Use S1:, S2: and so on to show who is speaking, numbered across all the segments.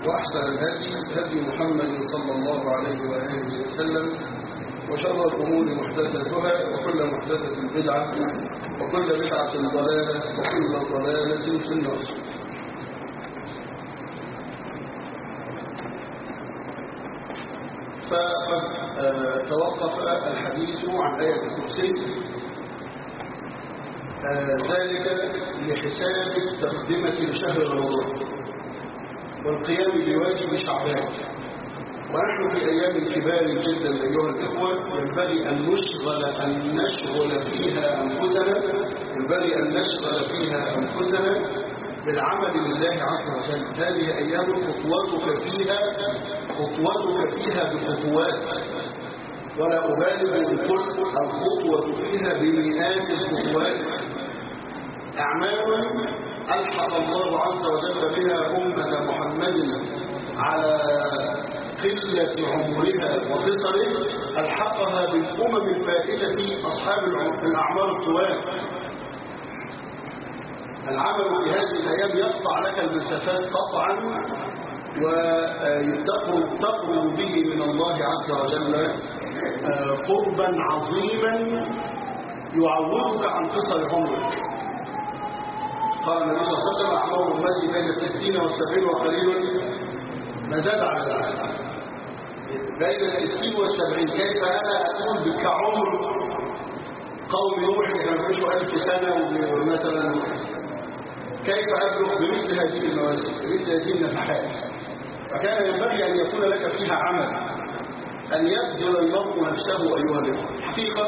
S1: وأحسن الهدي هدي محمد صلى الله عليه وآله وسلم وشر الأمور محدثاتها وكل محدثة بدعة وكل بدعة ضلالة وكل ضلالة في النار فقد آه، توقف الحديث عن آية الكرسي آه، ذلك لحساب التقدمة لشهر رمضان والقيام بواجب شعبان ونحن في أيام كبار جدا أيها الإخوة ينبغي أن نشغل أن نشغل فيها أنفسنا ينبغي أن نشغل فيها أنفسنا بالعمل لله عز وجل هذه أيام خطوتك فيها خطوتك فيها بخطوات ولا أبالغ إن قلت الخطوة فيها بمئات الخطوات أعمال ألحق الله عز وجل بها أمة محمد على قلة عمرها وقصره ألحقها بالأمم الفائتة أصحاب الأعمار الطوال العمل في هذه الأيام يقطع لك المسافات قطعا وتقرب به من الله عز وجل قربا عظيما يعوضك عن قصر عمرك قال النبي صلى الله عليه وسلم أعمار أمتي بين الستين والسبعين وقليل ما زاد على ذلك بين الستين والسبعين كيف أنا أقول كعمر قوم نوح كانوا يعيشوا ألف سنة ومثلا كيف أبلغ بمثل هذه المواسم بمثل هذه النفحات فكان ينبغي أن يكون لك فيها عمل أن يبذل المرء نفسه أيها الإخوة حقيقة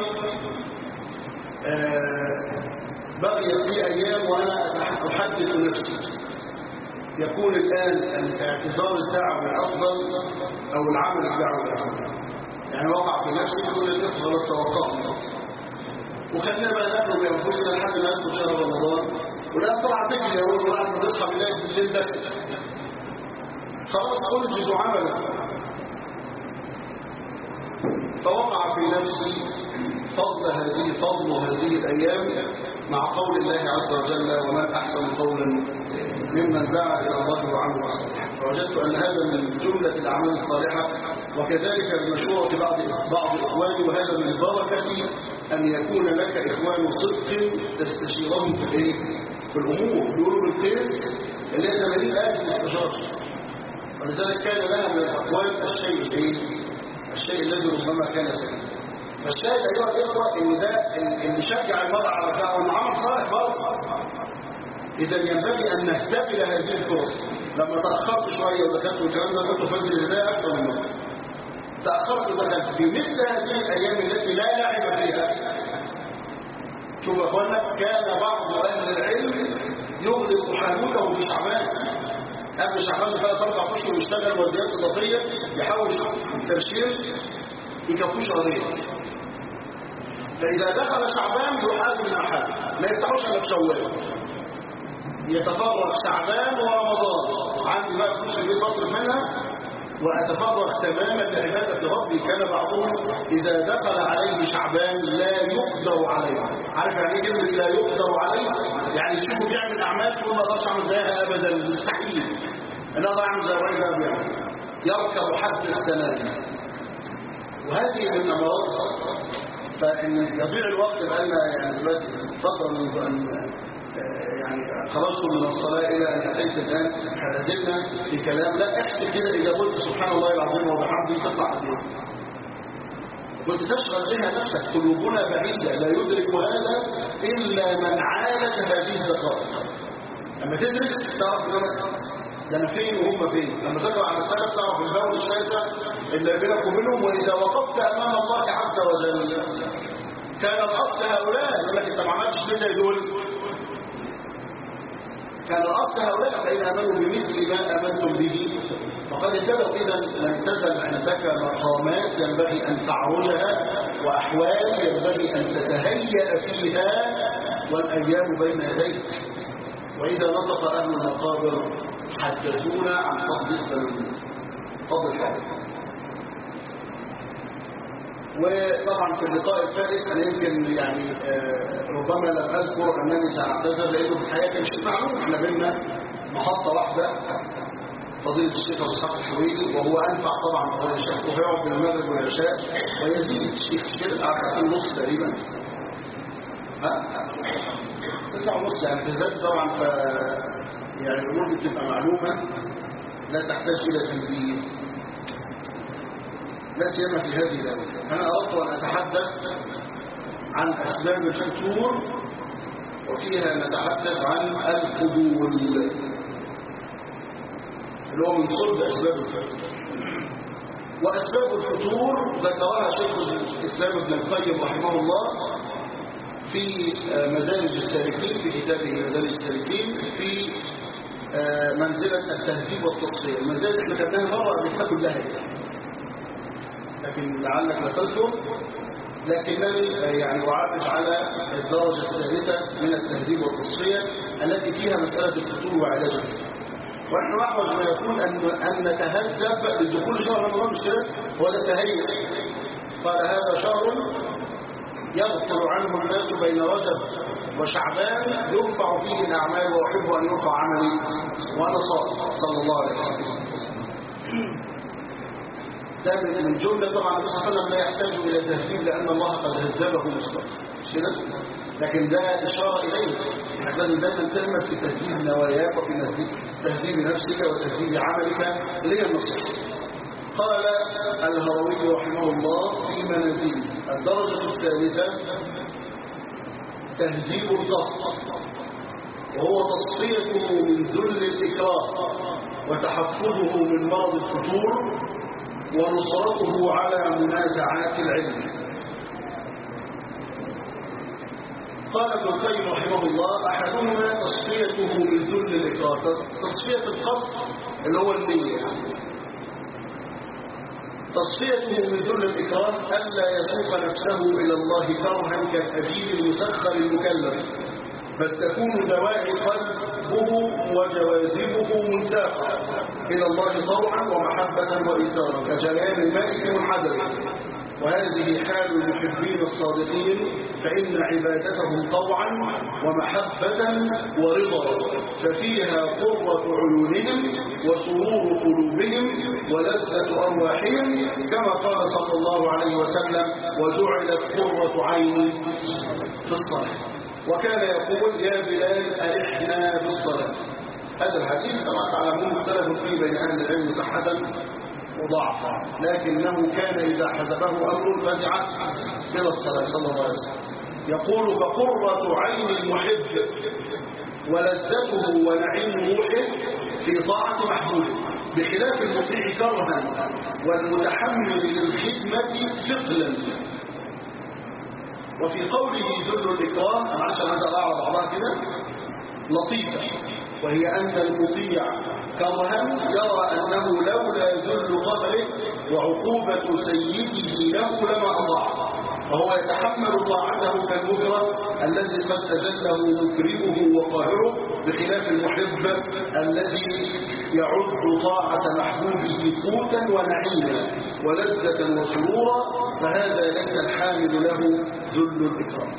S1: آه بقيت لي أيام وأنا أحدث نفسي يكون الآن الاعتذار الدعوي أفضل أو العمل الدعوي أفضل يعني وقع في نفسي يقول الإخوة خلاص توقفنا وخلينا بقى ناخد بأنفسنا لحد ما ندخل شهر رمضان ولا طلع تجري يا ولد واحد بنصحى بالله بالليل ده خلاص أنجز عملا فوقع في نفسي فضل هذه فضل هذه الأيام مع قول الله عز وجل ومن أحسن قولا ممن دعا إلى الله وعمل صالحا فوجدت أن هذا من جملة الأعمال الصالحة وكذلك المشورة بعض بعض إخواني وهذا من بركة أن يكون لك إخوان صدق تستشيرهم في الإيه؟ في الأمور يقولوا بالخير اللي هي 80000 مستشار ولذلك كان لها من الأقوال الشيء الإيه؟ الشيء الذي ربما كان سيئا فالشاهد أيها الإخوة إن ده اللي شجع المرأة على الدعوة إنه عمل صالح برضه إذا ينبغي أن نستقبل هذه الفرص لما تأخرت شوية ودخلت والكلام ده كنت فاز الهداية أكثر من مرة تأخرت ودخلت في مثل هذه الأيام التي لا لعب فيها شوف يا أخوانا كان بعض أهل العلم يغلق حانوته في شعبان قبل شعبان ثلاث أربع أشهر يشتغل ورديات إضافية يحاول التبشير يكفوش قضية فإذا دخل شعبان يحاسب الأحد ما يفتحوش إلا في شوال يتفرغ شعبان ورمضان عندي بقى فلوس البيت بصرف منها وأتفرغ تماما لعبادة ربي كان بعضهم إذا دخل عليه شعبان لا يقدر عليه عارف يعني ايه كلمة لا يقدر عليه يعني تشوفه بيعمل أعمال تقول ما اقدرش أعمل زيها أبدا مستحيل أنا أقدر أعمل زي الراجل ده بيعمل يركب حد السنة وهذه من أمراض فإن يضيع الوقت بقالنا يعني دلوقتي فترة منذ أن يعني خرجت من الصلاة إلى أن أتيت الآن حدثنا في كلام لا احسب كده إذا قلت سبحان الله العظيم وبحمده تطلع قد إيه كنت تشغل بها نفسك قلوبنا بعيدة لا يدرك هذا إلا من عالج هذه الدقائق لما تدرك تعرف ده انا فين وهم فين لما تقرا على السلف تعرف الباب الشاسع اللي بينك وبينهم واذا وقفت امام الله عز وجل كان الاصل هؤلاء يقول لك انت ما عملتش ليه دول كان الاصل هؤلاء فان امنوا بمثل ما امنتم به فقد اهتدوا اذا لم تزل عندك مقامات ينبغي ان تعرجها واحوال ينبغي ان تتهيأ فيها والايام بين يديك واذا نطق اهل المقابر حدثونا عن فضل السلام فضل الحدث وطبعا في اللقاء الثالث انا يمكن يعني آه ربما لم اذكر انني ساعتذر لانه في الحقيقه كان شيء معلوم احنا بينا محطه واحده فضيلة الشيخ أبو إسحاق الحويلي وهو أنفع طبعا من فضيلة الشيخ وهيقعد بالمغرب والعشاء ويزيد الشيخ الشيخ قعد ساعتين ونص تقريبا ها؟ تسعة ونص يعني بالذات طبعا ف يعني الأمور دي بتبقى معلومة لا تحتاج إلى تنبيه لا سيما في هذه الأوقات أنا أردت أن أتحدث عن أسباب الفتور وفيها نتحدث عن القبول اللي هو من صلب أسباب الفتور وأسباب الفتور ذكرها شيخ الإسلام ابن القيم رحمه الله في مدارج السالكين في كتابه مدارج السالكين في منزلة التهذيب والتقصير المنزلة اللي خدناها مرة قبل كده كلها لكن لعلك لا تذكر لكنني يعني أعرج على الدرجة الثالثة من التهذيب والتصفية التي فيها مسألة الفتور وعلاجها ونحن نحفظ ما يكون أن, أن نتهذب لدخول شهر رمضان مش كده هو ده التهيئ قال هذا شهر يغفر عنه الناس بين رجب وشعبان يرفع فيه الأعمال وأحب أن يرفع عملي وأنا صادق صلى الله عليه وسلم ده من جملة طبعا النبي صلى الله عليه وسلم لا يحتاج إلى تهذيب لأن الله قد هذبه مسبقا كده لكن ده إشارة إليه احنا لازم دايما تهمل في تهذيب نواياك وفي تهذيب تهذيب نفسك وتهذيب عملك اللي هي النصيحة قال الهروي رحمه الله في منازله الدرجة الثالثة تهذيب الضغط وهو تصفيته من ذل الإكراه وتحفظه من مرض الفتور ونصرته على منازعات العلم قال ابن القيم رحمه الله احدهما تصفيته من ذل الاكراه تصفيه القصد اللي هو النيه تصفيته من ذل الاكراه الا يسوق نفسه الى الله كرها كالاديب المسخر المكلف بل تكون دواعي قلبه وجواذبه منساقة إلى الله طوعا ومحبة وإيثارا كجريان الماء في منحدر وهذه حال المحبين الصادقين فإن عبادتهم طوعا ومحبة ورضا ففيها قرة عيونهم وسرور قلوبهم ولذة أرواحهم كما قال صلى الله عليه وسلم وجعلت قرة عيني في الصلاة وكان يقول يا بلال أرحنا بالصلاة هذا الحديث طبعا تعلمون مختلف فيه بين أهل العلم صحة وضعفا لكنه كان إذا حسبه أمر فزع إلى الصلاة صلى الله عليه وسلم يقول فقرة عين المحب ولذته ونعيم روحه في طاعة محبوبه بخلاف المطيع كرها والمتحمل للخدمة ثقلا وفي قوله ذل الإكرام أنا عشان هذا على بعضها كده لطيفة وهي أن المطيع كرها يرى أنه لولا ذل قدره وعقوبة سيده له لما أضاع فهو يتحمل طاعته كالمجرم الذي قد أجله مكرمه وقاهره بخلاف المحب الذي يعد طاعة محبوبه قوتا ونعيما ولذة وسرورا فهذا ليس الحامل له ذل الإكرام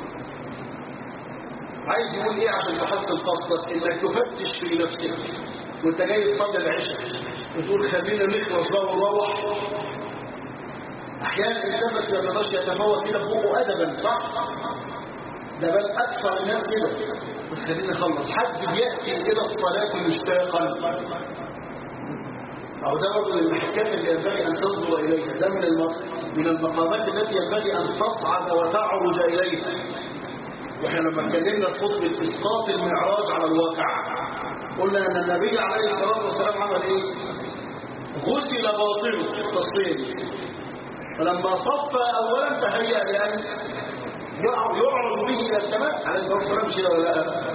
S1: عايز يقول ايه عشان تحصل قصدك انك تفتش في نفسك وانت جاي تصلي العشاء وتقول خلينا نخلص بقى ونروح احيانا الانسان بس ما يقدرش يتفوق كده بقه ادبا صح ده بل اكثر الناس كده بس خلينا نخلص حد بياتي الى الصلاه مشتاقا او ده برضه من المحكات اللي ينبغي ان تنظر اليها ده من من المقامات التي ينبغي ان تصعد وتعرج اليها واحنا لما اتكلمنا في خطبه اسقاط المعراج على الواقع قلنا ان النبي عليه الصلاه والسلام عمل ايه غسل باطنه تصوير فلما صف اولا تهيأ لان يعرض به الى السماء عليه الصلاه والسلام شيء ولا لا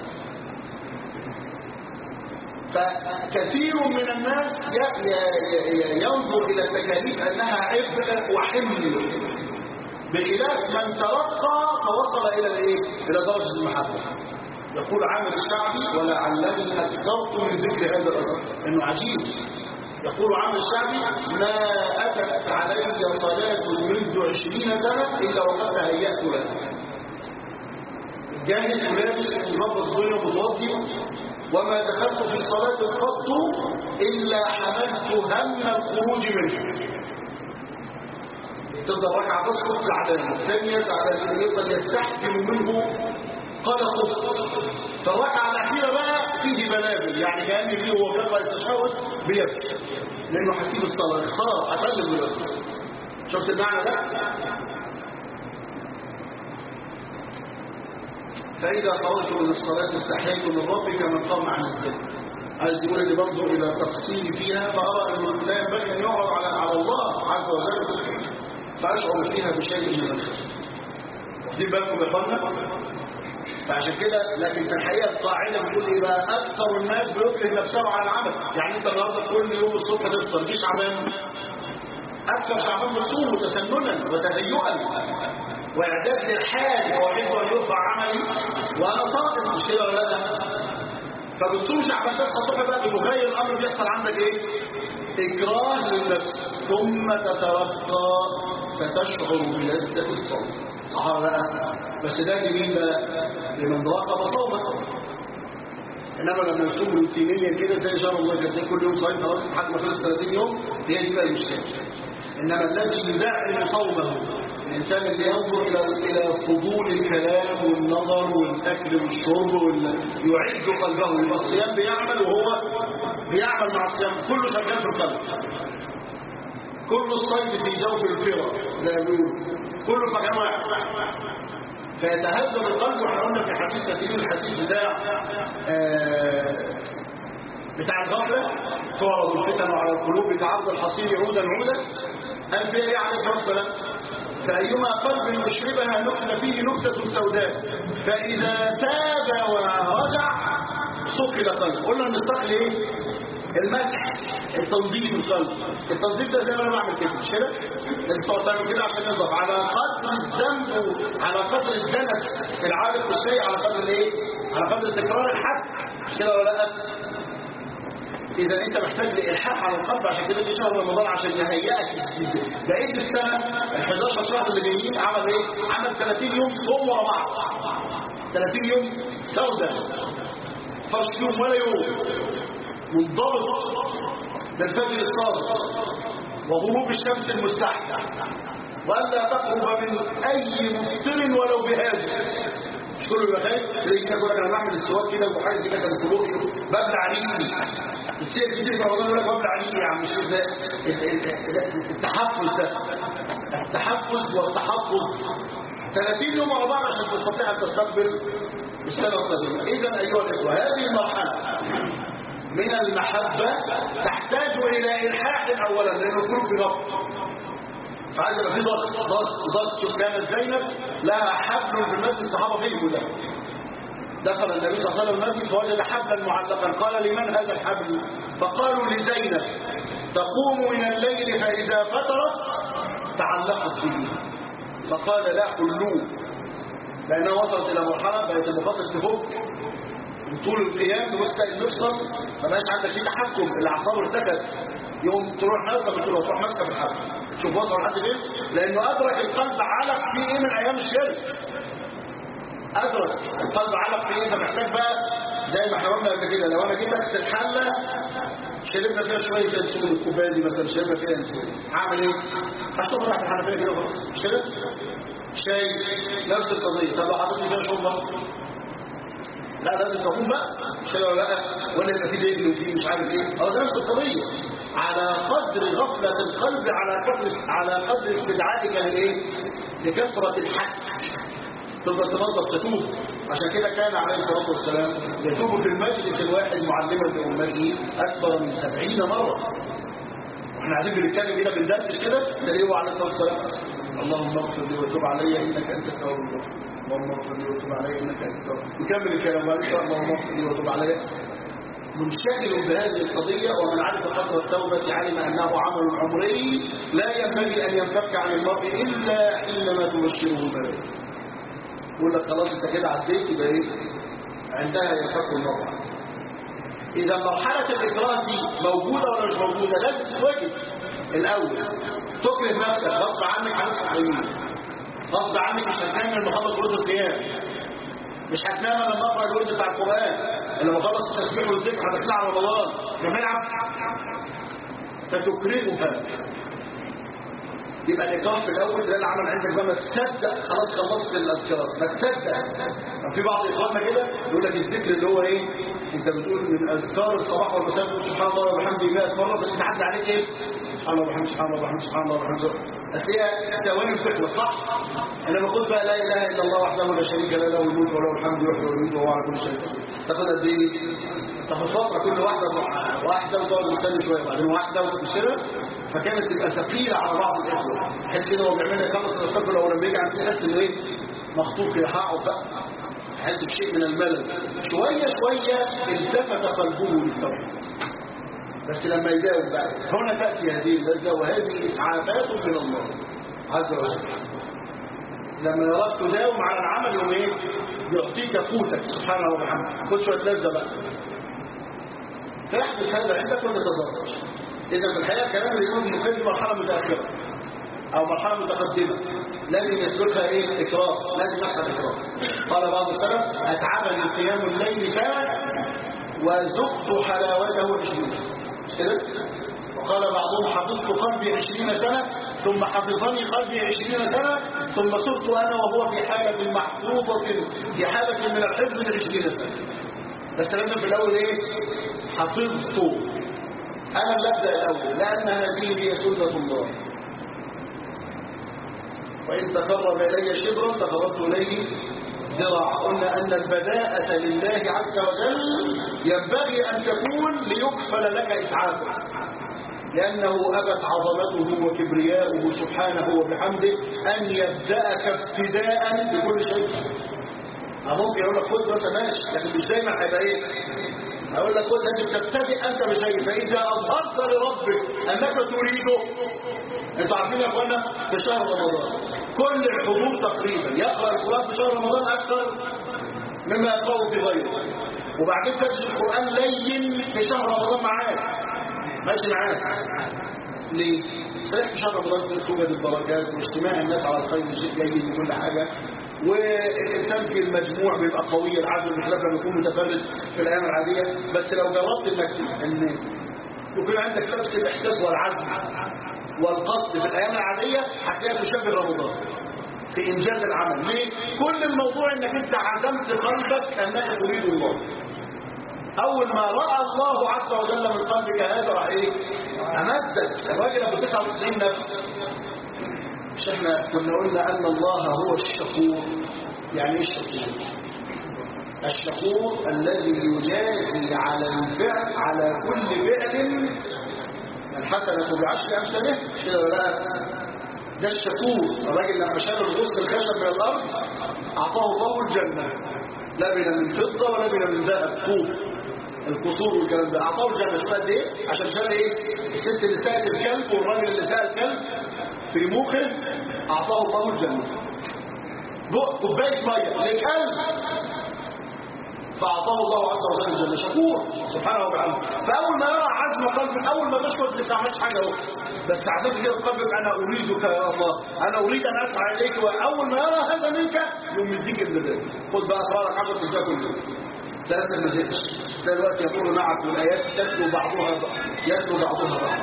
S1: فكثير من الناس ينظر الى التكاليف انها عبء وحمل بخلاف من ترقى فوصل الى الايه الى درجه المحبه يقول عامل الشعبي ولعلني اكثرت من ذكر هذا الاثر انه عجيب يقول عامل الشعبي ما اتت علي صلاه منذ عشرين سنه الا وقد تهيأت لها جاهز ولابس منظم الدنيا متوضي وما دخلت في صلاه قط إلا حملت هم الخروج منه تفضل ركعة تسقط تعبان الثانية تعبان يفضل يستحكم منه قلقه فالركعة الأخيرة بقى فيه بلابل يعني كأن فيه هو بيقرأ التشهد بيبكي لأنه حسيب الصلاة خلاص هتقلب دلوقتي شفت المعنى ده؟ فإذا خرجت من الصلاة استحييت من ربك من قام عن الذكر عايز يقول لي برضه إلى تفصيل فيها فأرى أنه لا ينبغي أن يعرض على على الله عز وجل فأشعر فيها بشيء من الخير واخدين بالكم يا اخوانا فعشان كده لكن في الحقيقه القاعده بتقول ايه بقى اكثر الناس بيكره نفسه على العمل يعني انت النهارده كل يوم الصبح تفطر جيش عمال اكثر شعبان بتصوم تسننا وتهيئا واعداد للحال هو احب ان يرفع عملي وانا صادق مش كده ولا لا فبتصوم شعبان تصحى الصبح بقى بمغير الامر بيحصل عندك ايه اكراه للنفس ثم تترقى فتشعر بلذة الصوم صح ولا لا بس ده لمين بقى لمن راقب صومه انما لما يصوم روتينيا كده زي شهر الله كده كل يوم صايم خلاص لحد ما خلص 30 يوم هي دي بقى المشكله انما الذي يدعم صومه الانسان اللي ينظر الى الى فضول الكلام والنظر والاكل والشرب وال... يعد قلبه يبقى الصيام بيعمل وهو بيعمل مع الصيام كله شغال في القلب كل الصيد في جوف الفرة زي ما بيقولوا كله في مكان واحد فيتهذب القلب واحنا قلنا في حديث كثير الحديث بتاع آه بتاع الغفلة تعرض الفتن على القلوب كعرض الحصير عودا عودا قال فيها ايه عليه الصلاة والسلام فأيما قلب يشربها نكتة فيه نكتة سوداء فإذا تاب ورجع صقل قلب قلنا ان الصقل ايه المسح التنظيف القلب التنظيف ده زي ما انا بعمل كده مش كده انت تقعد تعمل كده عشان ينظف على قدر الذنب على قدر الدنس في العادة الشيء على قدر الايه على قدر تكرار الحد مش كده ولا لا اذا انت محتاج لالحاح على القلب عشان كده في شهر رمضان عشان يهيئك بقيت السنه ال 11 شهر اللي جايين عمل ايه عمل 30 يوم صوم ورا بعض 30 يوم سوداء فرش يوم ولا يوم منضبط للفجر الصادق وغروب الشمس المستحكة وألا تقرب من أي مفطر ولو بهذا مش كله يبقى خايف زي كده يقول لك انا بعمل السواك كده وحاجه دي كده الكلور ببلع عليه الشيء كتير في رمضان يقول لك ببلع عليه يا عم مش ده التحفز ده التحفز والتحفظ 30 يوم ورا بعض عشان تستطيع ان تستقبل السنه القادمه اذا ايها الاخوه هذه المرحله من المحبة تحتاج إلى إلحاح أولا لأنه كله في ضغط فعايز يبقى في ضغط ضغط ضغط شوف كانت زينب لها حبل في المسجد الصحابة فيه ده دخل النبي صلى الله عليه وسلم المسجد فوجد حبلا معلقا قال لمن هذا الحبل فقالوا لزينب تقوم من الليل فإذا فترت تعلقت به فقال لا حلوه لأنها وصلت إلى مرحلة بقت المفاصل تفك طول القيام تبص المفصل ما بقاش عندك فيه تحكم الاعصاب ارتكت يوم تروح ماسكه بتروح تروح ماسكه بالحبل شوف وصل لحد فين لانه ادرك القلب علق فيه ايه من ايام الشرك ادرك القلب علق فيه ايه فمحتاج بقى زي ما احنا قلنا قبل كده لو انا جيت اغسل الحله شربنا فيها شويه انسولين الكوبايه دي مثلا شربنا فيها انسولين هعمل ايه؟ هشرب تحت الحنفيه كده خلاص مش كده؟ شاي نفس القضيه طب لو حطيت فيها شوربه لا لازم تقوم بقى مش كده ولا لا ولا يبقى في دجل وفي مش عارف ايه اه ده نفس القضيه على قدر غفله القلب على قدر على قدر استدعائك لايه لكثره الحق تفضل تنظف تتوب عشان كده كان عليه الصلاه والسلام يتوب في المجلس الواحد معلما لامته اكثر من سبعين مره واحنا قاعدين بنتكلم كده بندردش كده تلاقيه عليه الصلاه والسلام اللهم اغفر لي وتوب علي انك انت التواب الرحيم اللهم اغفر لي وتوب علي انك انت التواب نكمل الكلام وان شاء الله اللهم اغفر لي وتوب علي منشغل بهذه القضية ومن عرف قدر التوبة علم أنه عمل عمري لا ينبغي أن ينفك عن المرء إلا حينما تبشره الملائكة يقول لك خلاص أنت كده عديت يبقى إيه عندها ينفك المرء إذا مرحلة الإكراه دي موجودة ولا مش موجودة لازم تتواجد الأول تكره نفسك غصب عنك عن الصحيحين غصب عنك مش هتكمل محمد فروض القيام مش هتنام لما اقرا الورد بتاع القران لما اخلص التسبيح والذكر هتطلع على رمضان لما يلعب فتكرهها يبقى الإقرار في الأول ده العمل عندك بقى ما تصدق خلاص خلصت الأذكار ما تصدق في بعض إخواننا كده يقول لك الذكر اللي هو إيه أنت بتقول من أذكار الصباح والمساء تقول سبحان الله وبحمده 100 مرة بس تعدي عليك إيه سبحان الله وبحمده سبحان الله وبحمده سبحان الله وبحمده بس هي ثواني بتخلص صح أنا بقول بقى لا إله إلا الله وحده لا شريك له له الملك وله الحمد يحيي ويميت وهو على كل شيء تاخد قد إيه تاخد فترة كل واحدة واحدة وتقعد مستني شوية بعدين واحدة وتبشرها فكانت تبقى ثقيلة على بعض الإخوة حس كده هو بيعملها يخلص الاستغفر لو لما يجي عند يحس إنه إيه مخطوط كده حقه بقى حس بشيء من الملل شوية شوية التفت قلبه للتوحيد بس لما يجاوب بقى هنا تأتي هذه اللذة وهذه إسعافات من الله عز وجل لما يراك تداوم على العمل يوم ايه يعطيك قوتك سبحانه وبحمده خد شويه لذه بقى فيحدث هذا عندك ولا تتضرر إذا في الحقيقة الكلام اللي يكون مقدم مرحلة متأخرة أو مرحلة متقدمة لازم يسلكها إيه إكرام لازم يحصل إكرام قال بعض السلف أتعبني قيام الليل كان وذقت حلاوته عشرين كده وقال بعضهم حفظت قلبي عشرين سنة ثم حفظني قلبي عشرين سنة ثم صرت أنا وهو في حالة محفوظة في حالة من الحفظ من عشرين سنة بس لازم في الأول إيه حفظت أنا اللي أبدأ الأول لأن هذه هي سنة الله وإن تقرب إلي شبرا تقربت إليه ذراع قلنا أن البداءة لله عز وجل ينبغي أن تكون ليكفل لك إسعافه لأنه أبت عظمته وكبرياؤه سبحانه وبحمده أن يبدأك ابتداء بكل شيء ممكن يقول لك خد بس ماشي لكن مش دايما هيبقى ايه اقول لك خد انت تبتدئ انت بشيء فاذا اظهرت لربك انك تريده انتوا عارفين يا اخوانا في شهر رمضان كل الحضور تقريبا يقرا القران في شهر رمضان اكثر مما يقرأه في غيره وبعدين تجد القران لين في شهر رمضان معاك ماشي معاك ليه؟ صحيح في شهر رمضان توجد البركات واجتماع الناس على الخير شيء جيد وكل حاجه والإنسان في المجموع بيبقى قوي العزم بخلاف لما يكون متفرد في الأيام العادية بس لو جربت انك ان يكون عندك نفس الإحساس والعزم والقصد في الأيام العادية هتلاقيها تشبه رمضان في إنجاز العمل ليه؟ كل الموضوع انك انت عزمت قلبك أنك تريد الله أول ما رأى الله عز وجل من قلبك هذا راح إيه؟ أمدك الراجل أبو 99 نفس مش احنا كنا قلنا أن الله هو الشكور يعني ايه الشكور الشكور الذي يجازي على الفعل على كل فعل الحسنة بعشر أمثاله كده ولا ده الشكور الراجل لما شال الغصن الخشب من الأرض أعطاه الله الجنة لبن من فضة ولبن من ذهب طوب القصور والكلام ده أعطاه الجنة شو قد إيه عشان شال إيه الست اللي سألت الكلب والراجل اللي سأل الكلب في مخه أعطاه الله الجنة بق كوباية مية للكلب فأعطاه الله عز وجل الجنة شكور سبحانه وتعالى فأول ما يرى عزم قلبك أول ما تشكر لسه عملش حاجة اهو بس عزمت كده قلبك أنا أريدك يا الله أنا أريد أن أسعى إليك وأول ما يرى هذا منك يوم يديك المزاج خد بقى أقرارك عشر تجاه كل يوم ثلاثة المزاج دلوقتي يقول معك والآيات تتلو بعضها يتلو بعضها بعض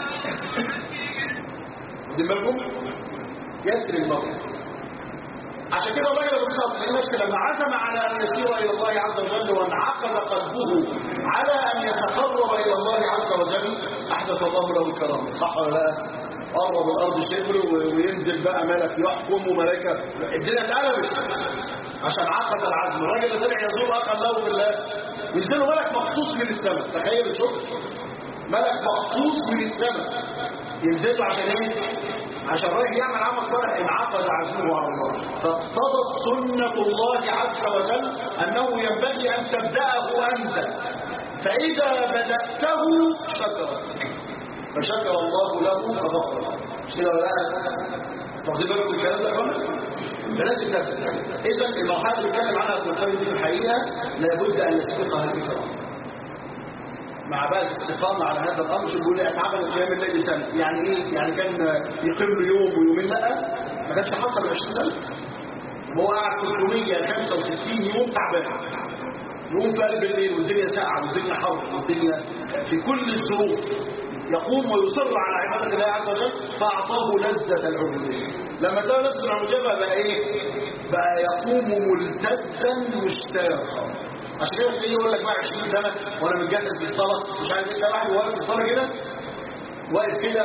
S1: دماغكم يسر الموت عشان كده الراجل ابو بكر نفسه لما عزم على ان يسير الى الله عز وجل وانعقد قلبه على ان يتقرب الى الله عز وجل احدث الله له الكرامه صح ولا لا؟ قرب الارض شبر وينزل بقى ملك يحكم وملائكه الدنيا اتقلبت عشان عقد العزم الراجل اللي طلع يزور اخا له بالله ينزله ملك مخصوص من السماء تخيل الشغل ملك مخصوص من السماء ينزله عشان ايه عشان الراجل يعمل عمل صالح انعقد عزمه على الله فاقتضت سنة الله عز وجل أنه ينبغي أن تبدأه أنت فإذا بدأته شكر فشكر الله له فغفر له مش كده ولا تاخدين بالكم الكلام ده كله فلازم تبدأ إذا المرحلة اللي بنتكلم عنها في الخير دي في الحقيقة لابد أن يسبقها الإكرام مع بقى الاستقامة على هذا الأمر شو بيقول لي أتعبنا قيام الليل سنة يعني إيه؟ يعني كان يقيم له يوم ويومين لا ما كانش حصل 20 سنة وهو قاعد 365 يوم تعبان يقوم في قلب الليل والدنيا ساقعه والدنيا حر والدنيا في كل الظروف يقوم ويصر على عباده الله عز وجل فاعطاه لذه العبوديه لما ده لذه العبوديه بقى ايه بقى يقوم ملتزا مشتاقا عشان كده تلاقيه يقول لك بقى 20 سنه وانا متجهز للصلاه مش عارف ايه ده واحد واقف في الصلاه كده واقف كده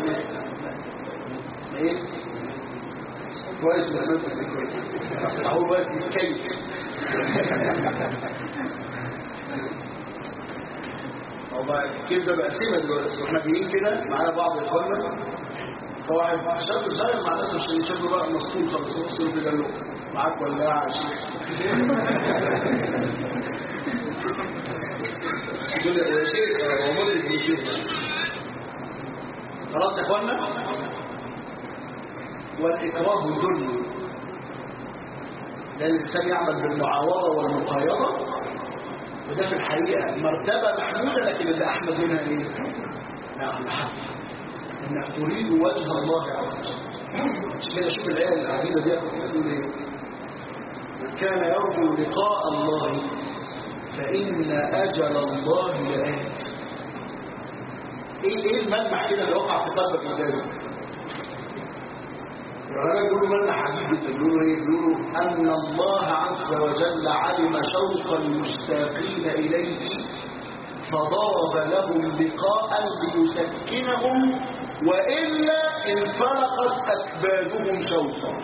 S1: ايه كويس ولا كويس هو واقف يتكيف والله كده بقى سمة دلوقتي احنا جايين كده معانا بعض اخواننا فواحد شاب صغير مع الاسف الشديد شاب بقى مسطول خالص مسطول كده له معاك ولاعه يا شيخ يقول يا شيخ هو مدرك يا شيخ خلاص يا اخوانا والاكراه ذل لان الانسان يعمل بالمعاوضه والمقايضه وده في الحقيقة مرتبة محمودة لكن اللي أحمد منها إيه؟ نعم محمد إنك تريد وجه الله عز وجل عشان كده شوف الآية العجيبة دي بتقول إيه؟ من كان يرجو لقاء الله فإن أجل الله لآت إيه إيه الملمح كده اللي وقع في قلبك الجاي؟ العلماء بيقولوا ملمح عجيب جدا بيقولوا ايه بيقولوا ان الله عز وجل علم شوق المشتاقين اليه فضرب لهم لقاء ليسكنهم والا انفلقت اكبادهم شوقا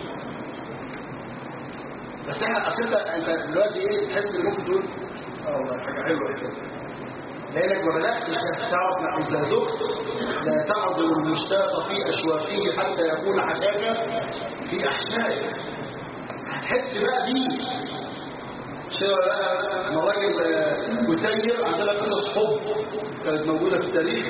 S1: بس احنا اصل انت دلوقتي ايه تحس ان ممكن تقول اه والله حاجه حلوه كده لانك ما بداتش تعرف اذا ذقت لا تعذر المشتاق في اشواقه حتى يكون حشاك في احشائه هتحس بقى دي شو بقى راجل مسير عندنا قصص حب كانت موجوده في التاريخ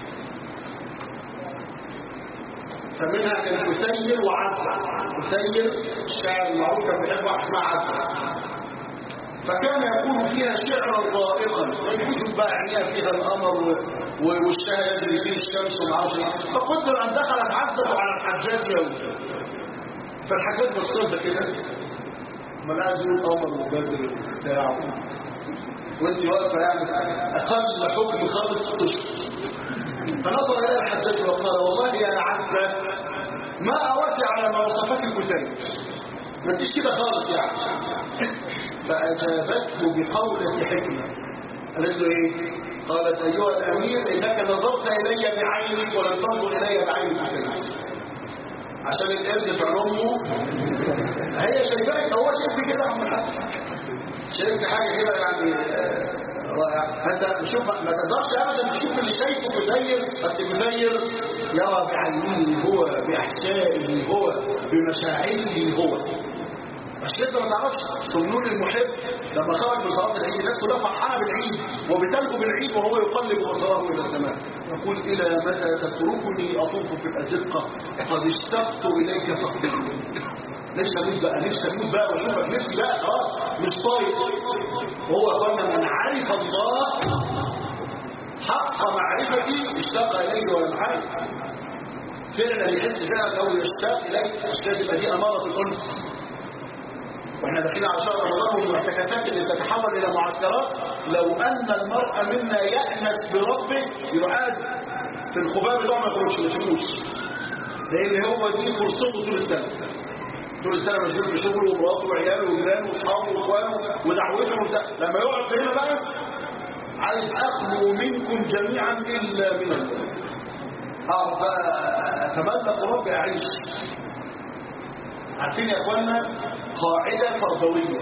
S1: فمنها كان مسير وعزة مسير الشاعر المعروف كان بيحب واحد اسمها عزة فكان يكون فيها شعرا ضائقا يشوف بقى عينيها فيها القمر والشهر يجري فيه الشمس وما اعرفش فقدر ان دخلت عزة على الحجاج يوم فالحجاج بصير كده ما لا يقول قمر وبدر وبتاع وانت واقفه يعني اقل حكم خالص تشكر فنظر الى الحجاج وقال والله يا عزة ما اوافي على ما وصفك الكتاب ما تجيش كده خالص يعني فأجابته بقولة حكمة قالت له ايه قالت ايها الامير انك نظرت الي بعينك ولم تنظر الي بعين الكتاب عشان القرد في امه هي شايفاك هو شايف كده يا عم الحاج شايف حاجه كده يعني رائع انت شوف ما تقدرش ابدا تشوف اللي شايفه مزير بس مزير يرى بعينه هو باحشائه هو بمشاعره هو مش كده ما تعرفش سنون المحب لما خرج من صلاه العيد الناس كلها فرحانه بالعيد وبتلقوا بالعيد وهو يقلب بصره الى السماء يقول الى متى تتركني اطوف في الازقه قد اشتقت اليك فاقبلني نفسي اموت بقى نفسي اموت بقى واشوفك نفسي بقى خلاص مش طايق وهو قلنا من عرف الله حق معرفتي اشتاق اليه ولم عرف فعلا يحس فعلا انه يشتاق اليك اشتاق يبقى دي اماره الانس واحنا داخلين على شهر رمضان والمعتكفات اللي تتحول الى معسكرات لو ان المرء منا يأنس بربه يعاد في الخباب ده ما يخرجش ما يشوفوش لان هو دي فرصته طول السنه طول السنه مشغول بشغله ومراته وعياله وجيرانه واصحابه واخوانه ودعوته وبتاع لما يقعد في هنا بقى عايز اخلو منكم جميعا الا من الله اعرف بقى اتملك ربي اعيش عارفين يا اخوانا قاعدة تربوية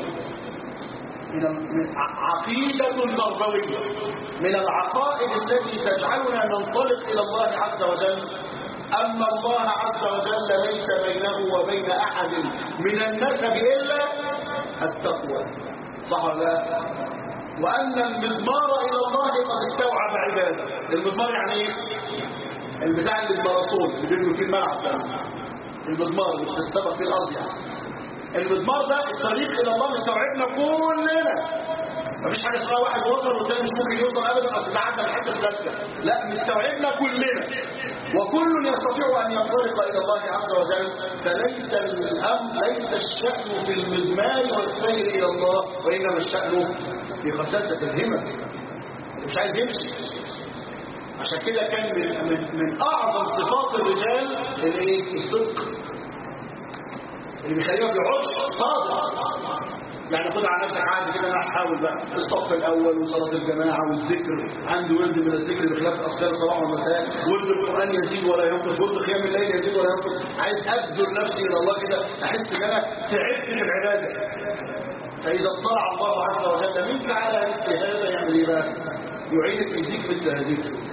S1: من عقيدة تربوية من العقائد التي تجعلنا ننطلق إلى الله عز وجل أن الله عز وجل ليس بينه وبين أحد من النسب إلا التقوى صح ولا لا؟ وأن المضمار إلى الله قد استوعب عباده المضمار يعني إيه؟ البتاع اللي الماراثون اللي بيبنوا فيه الملعب ده المضمار اللي بتستبق فيه الأرض يعني المضمار ده الطريق الى الله مستوعبنا كلنا مفيش حاجه اسمها واحد وصل والثاني مش ممكن يوصل ابدا اصل ده عدى الحته الثالثه لا مستوعبنا كلنا وكل يستطيع ان ينطلق الى الله عز وجل فليس الامر ليس الشان في المزمار والسير الى الله وانما الشان في خساسه الهمم مش عايز يمشي عشان كده كان من, من, من اعظم صفات الرجال الايه الصدق اللي بيخليه ما بيقعدش صادق يعني خد على نفسك عادي كده انا هحاول بقى الصف الاول وصلاه الجماعه والذكر عندي ورد من الذكر بخلاف اذكار الصباح والمساء ورد القران يزيد ولا ينقص ورد قيام الليل يزيد ولا ينقص عايز ابذل نفسي الى الله كده احس ان انا تعبت في العباده فاذا اطلع الله عز وجل منك على مثل هذا يعمل ايه بقى؟ يعينك يديك مثل هذه الفلوس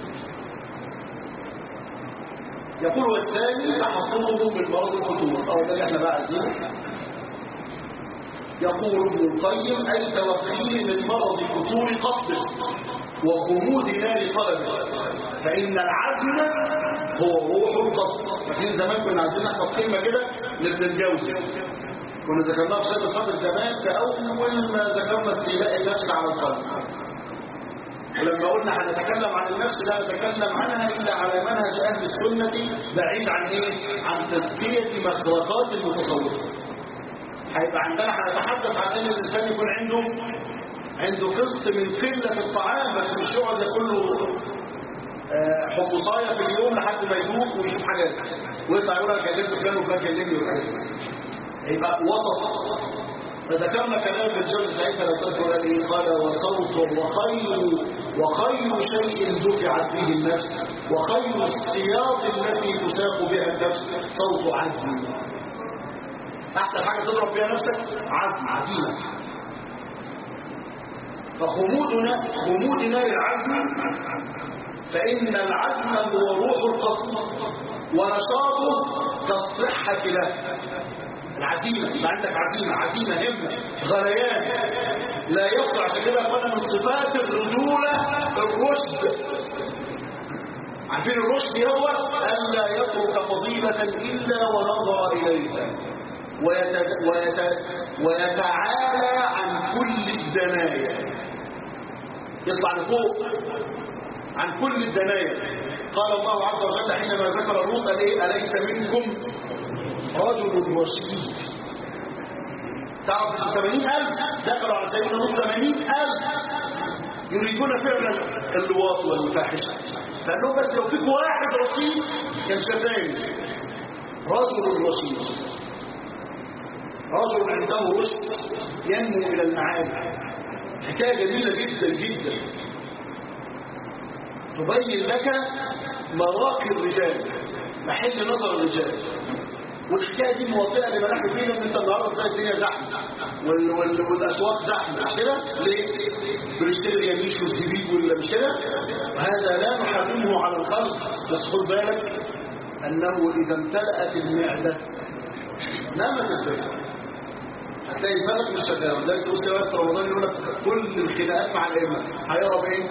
S1: يقول والثاني تحصنه من مرض الخطوره او ده اللي احنا بقى عايزينه يقول ابن القيم أي توفيه من مرض فتور قصده وغموض نار طلبه فإن العزم هو روح القصد فاكرين زمان كنا عايزين نحفظ كلمة كده لابن الجوزي كنا ذكرناها في سيد الصدر زمان كأول ما ذكرنا استيلاء النفس على القلب ولما قلنا هنتكلم عن النفس لا نتكلم عنها إلا على منهج أهل السنة بعيد عن إيه؟ عن تزكية مخرجات المتصوفة هيبقى عندنا هنتحدث عن ان الانسان يكون عنده عنده قسط من قله الطعام بس مش يقعد ياكل له حمصايه في اليوم لحد ما يدوق ويشوف حاجات ويطلع يقول انا كلمت فلان وفلان كلمني وكذا يبقى وسط فذكرنا كلام الجوز سعيد لو تذكر قال ايه قال وصوت وخير وخير شيء دفعت به النفس وخير السياط التي تساق بها النفس صوت عزم احسن حاجه تضرب فيها نفسك عزم عزيمه فخمودنا خمود نار العزم فان العزم هو روح القصد ونشاطه كالصحه له العزيمه يبقى عندك عزيمه عزيمه همه غليان لا يقع كده فانا من صفات الرجوله الرشد عارفين الرشد هو الا يترك فضيله الا ونظر اليها ويت... ويت... ويتعالى عن كل الدنايا يطلع لفوق عن كل الدنايا قال الله عز وجل حينما ذكر الروس ايه اليس منكم رجل رشيد تعرف 80000 دخلوا على سيدنا نص 80000 يريدون فعلا اللواط والفاحشه لانه بس لو فيك واحد رشيد كان شتاني رجل رشيد رجل عنده رشد ينمو الى المعاني حكايه جميله جدا جدا تبين لك مراقي الرجال محل نظر الرجال والحكايه دي مواطئه لما نحن فينا ان انت النهارده تلاقي الدنيا زحمه وال وال والاسواق زحمه مش كده؟ ليه؟ بنشتري اليميش والزبيب ولا مش كده؟ وهذا لا نحرمه على الخلق بس خد بالك انه اذا امتلأت المعده نامت الفكره هتلاقي بالك مش شغال ولذلك تقول كده وقت رمضان يقول لك كل الخناقات مع الائمه هيقرب ايه؟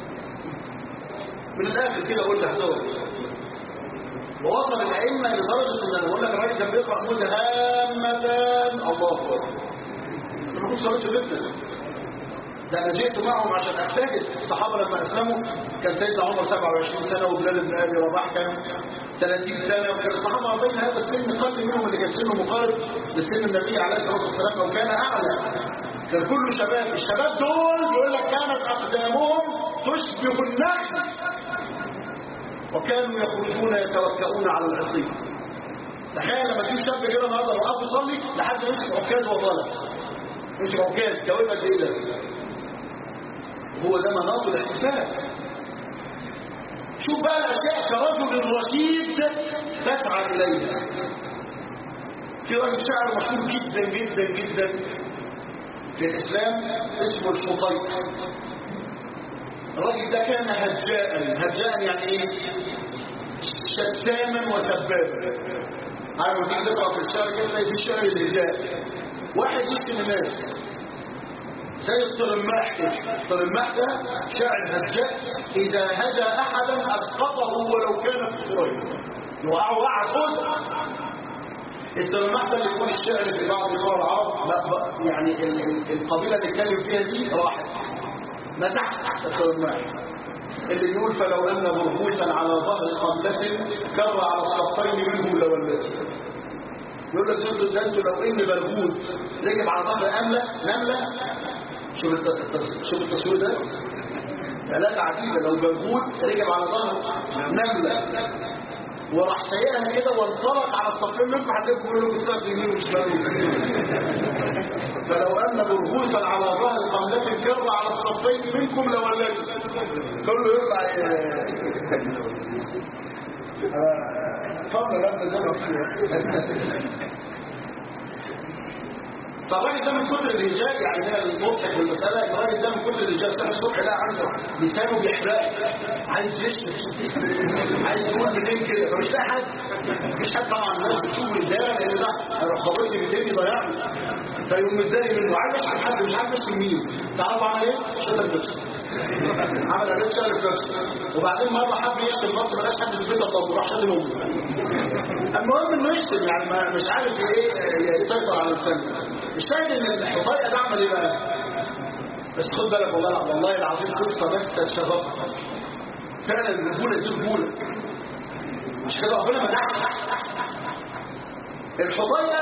S1: من الاخر كده قلت هتقرب ووصل الائمه لدرجه ان انا بقول لك الراجل كان بيقرا متهامه الله اكبر ما كنتش صليت بيتنا ده انا جئت معهم عشان اجتهد الصحابه لما اسلموا كان سيدنا عمر 27 سنه وبلال بن ابي رباح كان 30 سنه وكان الصحابه بين هذا السن قل منهم اللي كان سنه مقارب لسن النبي عليه الصلاه والسلام او كان اعلى كان كله شباب الشباب دول بيقول لك كانت اقدامهم تشبه النخل وكانوا يخرجون يتوكؤون على العصي تخيل لما تجيب شاب كده النهارده لو قعد يصلي لحد ما يمسك عكاز وطالع يمسك عكاز جواب قد ايه ده هو ده مناط الاحتفال شوف بقى الاشياء كرجل رشيد تسعى اليها في راجل شاعر مشهور جدا جدا جدا في الاسلام اسمه الحطيق الراجل ده كان هجاء هجاء يعني ايه شتاما وسبابا عارف دي تقرا في الشعر كده تلاقي في شعر الهجاء واحد يشتم الناس زي الطرماح كده الطرماح ده شاعر هجاء اذا هدى احدا اسقطه ولو كان في قريب يوقعه وقع خد الطرماح ده اللي يكون الشعر في بعض دول العرب لا يعني القبيله اللي اتكلم فيها دي راحت مسح التوماح اللي يقول فلو أن برغوثا على ظهر قبلة كر على الصفين منهم لولته يقول لك انتوا ده انتوا لو ان برغوث ركب على ظهر أملة نملة شوف التص- شوف التصوير ده آلات عجيبة لو برغوث ركب على ظهر نملة وراح سايقها كده وانطلق على الصفين منكم هتلاقوا كلهم بيستخدم يمين وشمال فلو ان برغوثا على ظهر قملة كر على الصفين منكم لولت كله يطلع فضل لما زمن فالراجل ده من كتر الهجاء يعني هنا المضحك والمسألة الراجل ده من كتر الهجاء صحي الصبح لا عنده لسانه بيحرق عايز يشتم عايز يقول منين كده فمش لاقي حد مش حد طبعا الناس بتشوف رجاله لان ده انا خبرتي بالدنيا ضيعني فيقوم متضايق منه عايز يشتم حد مش عارف يشتم مين تعرفوا عمل ايه؟ شتم نفسه عمل عليه شتم نفسه وبعدين مره حب يشتم برضه ما لقاش حد في البيت الا راح شتم امه المهم انه يشتم يعني ما مش عارف ايه يسيطر على لسانه الشاهد ان الحطيئه ده عمل ايه بقى؟ بس خد بالك والله والله العظيم قصه بس شغفها فعلا الرجوله دي رجوله مش كده ربنا مدحها الحطيئه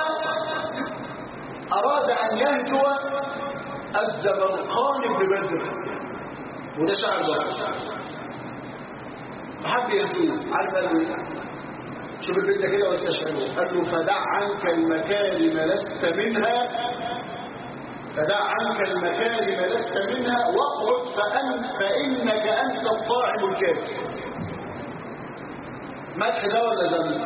S1: اراد ان يهجو الزبرقان بن بدر وده شعر بدر فحب يهجوه عارف قال له ايه؟ شوف البنت كده واستشعره قال له فدع عنك المكارم لست منها فدع عنك المكارم لست منها واقعد فأن فإنك أنت الطاعم الكافر مدح ده ولا ذنب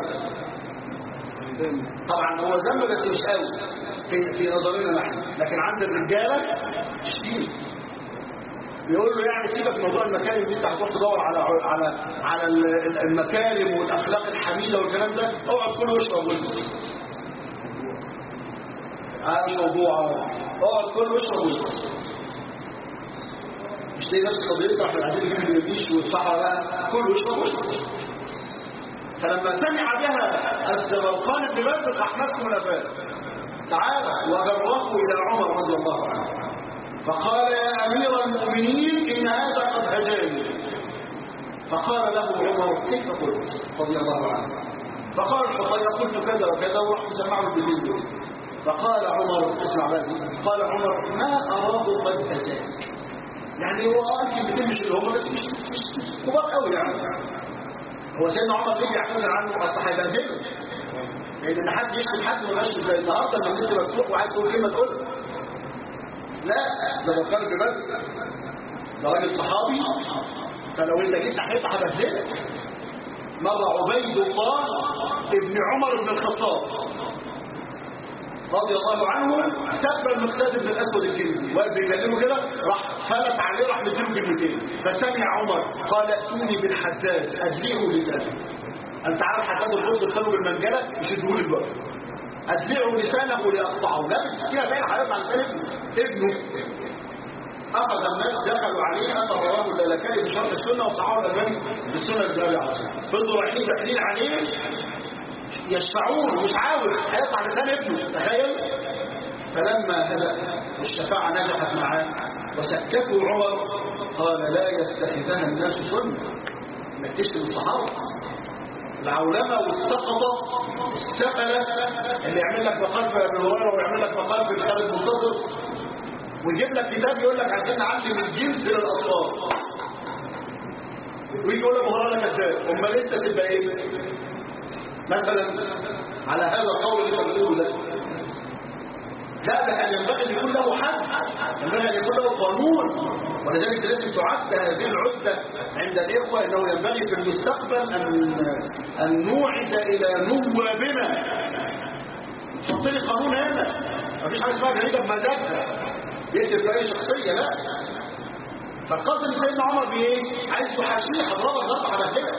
S1: طبعا هو ذنب بس مش قوي في في نظرنا نحن لكن عند الرجاله شديد بيقول له يعني سيبك من موضوع المكارم دي انت هتروح تدور على على على ال- المكارم والاخلاق الحميده والكلام ده اقعد كل واشرب واشرب اه مش موضوع اقعد كل واشرب واشرب مش زي نفس قضيتنا احنا عايزين نجيب النبيش والصحراء بقى كل واشرب واشرب فلما سمع بها الزبرقان بن بدر راح نفسه من افاه تعالى وجره الى عمر رضي الله عنه فقال يا أمير المؤمنين إن هذا قد هجاني فقال له عمر كيف قلت رضي الله عنه فقال الحطيئة قلت كذا وكذا ورحت سمعه بالدين فقال عمر اسمع بقى قال عمر ما أراه قد هجاني يعني هو أنت بتمشي اللي هم بس مش مش كبار قوي يعني هو سيدنا عمر ليه يعتذر عنه أصل هيبهدله لأن حد يشتم حد ما بقاش زي النهارده لما انت مفتوح وعايز تقول كلمة تقولها لا ده بكر ببدر ده راجل صحابي فلو انت جيت ناحيته هبهدلك مر عبيد الله ابن عمر بن الخطاب رضي الله عنه سب المقداد بن الاسود الجندي واقف بيكلمه كده راح فلت عليه راح مديله كلمتين فسمع عمر قال ائتوني بالحداد ادليه لسانه انت عارف حداد الرز الخلو بالمنجله يشدوه لي الوقت أدلعوا لسانه لأقطعه لا بالسكينة باين حياة عن ابنه ابنه أخذ الناس دخلوا عليه أثر رواه اللالكائي بشرط السنة وصحابه الألباني بالسنة الجارية عظيم فضلوا رايحين داخلين عليه يشفعون مش عاوز هيطلع لسان ابنه تخيل فلما هدأ والشفاعة نجحت معاه وسكته عمر قال لا يستحدها الناس سنة انك تشتم الصحابة العولمة والسقطة السفلة اللي يعمل لك مقال في ابن هريرة ويعمل لك مقال في خالد منتصر ويجيب لك كتاب يقول لك عايزين نعلم الجنس للأطفال ويجي يقول لك هريرة كذاب امال انت تبقى ايه؟ مثلا على هذا القول اللي انت بتقوله ده لا ده كان ينبغي ان يكون له حد ينبغي ان يكون له قانون ولذلك لازم تعد هذه العدة عند الإخوة أنه ينبغي في المستقبل أن, أن نوعد إلى نوابنا حط لي قانون هنا مفيش حاجة اسمها جريدة بمزاجها يكتب في أي شخصية لا فالقاسم سيدنا عمر بإيه؟ عايز تحاشيه حضرتك ضغط على كده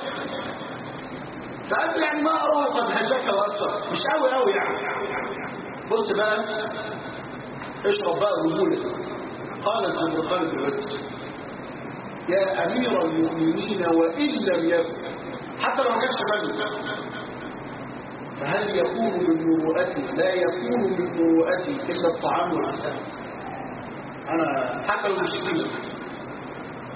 S1: فقال يعني ما أراه قد هشاك وأثر مش قوي قوي يعني بص بقى اشرب بقى رجولك قال الزمرقان بن عز يا أمير المؤمنين وإن لم يكن حتى لو ما كانش بلد فهل يكون من مروءتي لا يكون من مروءتي إلا الطعام والعسل أنا حتى لو مش كده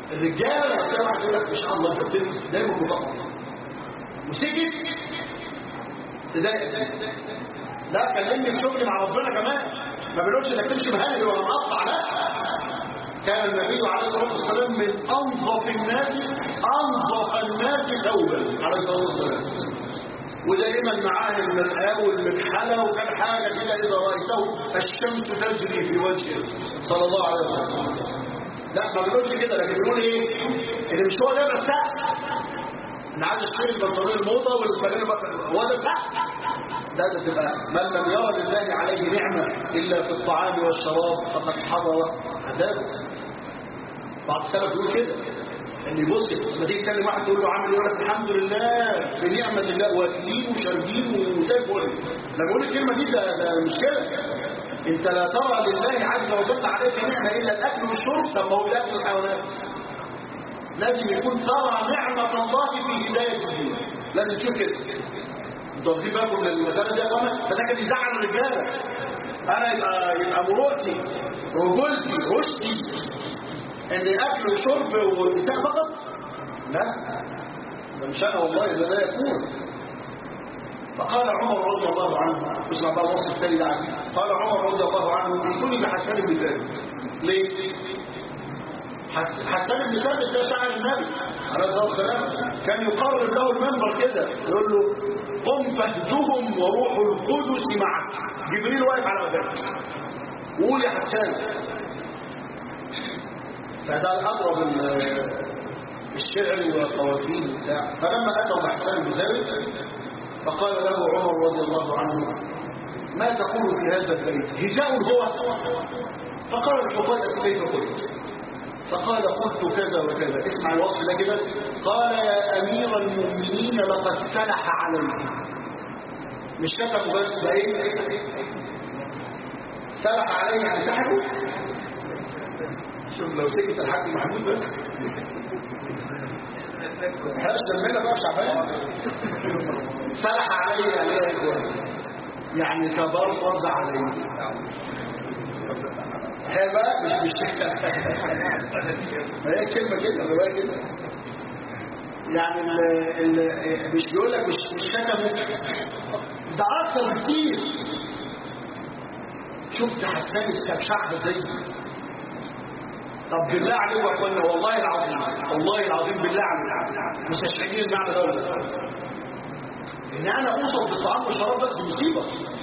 S1: الرجاله لما تلاقي واحد يقول لك ما شاء الله انت بتلبس دايما مطقم وسكت تضايق لا كلمني في شغلي مع ربنا كمان ما بنقولش انك تمشي مهلل ولا مقطع لا كان النبي عليه الصلاه والسلام من انظف الناس انظف الناس ثوبا عليه الصلاه والسلام ودائما معاه المرآة والمكحلة وكان حاجة كده إذا رأيته الشمس تجري في وجهه صلى الله عليه وسلم لا ما بنقولش كده لكن بنقول ايه اللي مش هو ده بس انا عايز اشتري البنطلون الموضه والفانيلا هو ده صح لا ده تبقى من لم يرى لله عليه نعمه الا في الطعام والشراب فقد حضر عذابه بعض السلف بيقول كده ان يبص لما تيجي تكلم واحد تقول له عامل ايه يقول لك الحمد لله بنعمه الله واكلين وشاربين وزي الفل لما بقول الكلمه دي ده, ده مشكله انت لا ترى لله عز وجل عليك نعمه الا الاكل والشرب طب ما هو الاكل والحيوانات لازم يكون ترى نعمه الله في هدايه الدين لازم تشوف كده انتوا واخدين بالكم من المساله دي يا اخوانا فده كان يزعل الرجاله انا يبقى يبقى مرؤتي رجولتي رشدي ان اكل وشرب ونساء فقط لا ده مش انا والله ده لا يكون فقال عمر رضي الله عنه اسمع بقى الوصف الثاني ده عجيب قال عمر رضي الله عنه ائتوني بحسان بن ثابت ليه؟ حسان بن ثابت ده شاعر النبي عليه الصلاه والسلام كان يقرب له المنبر كده يقول له قم فاهجهم وروح القدس معك جبريل واقف على مكانك قول يا حسان فده الاضرب الشعر والقوافين بتاع فلما اتوا بحسان بن ثابت فقال له عمر رضي الله عنه ما تقول في هذا البيت هجاء هو فقال الحفاظة كيف قلت فقال قلت كذا وكذا اسمع الوصف ده كده قال يا امير المؤمنين لقد سلح عليه مش كتب بس ده ايه سلح عليه يعني سحبه شوف لو سكت الحاج محمود بس هاش دمنا بقى شعبان سلح عليه يعني ايه يا اخوان يعني تبرز عليه هي بقى مش مش ما هي كلمة كده ما هي كده يعني ال ال مش بيقول لك مش مش شتمه ده اكثر بكتير شفت حسان السبشعب زي طب بالله عليكم يا اخوانا والله العظيم والله العظيم بالله عليكم مستشعرين المعنى ده ان انا اوصف بالطعام والشراب بس مصيبه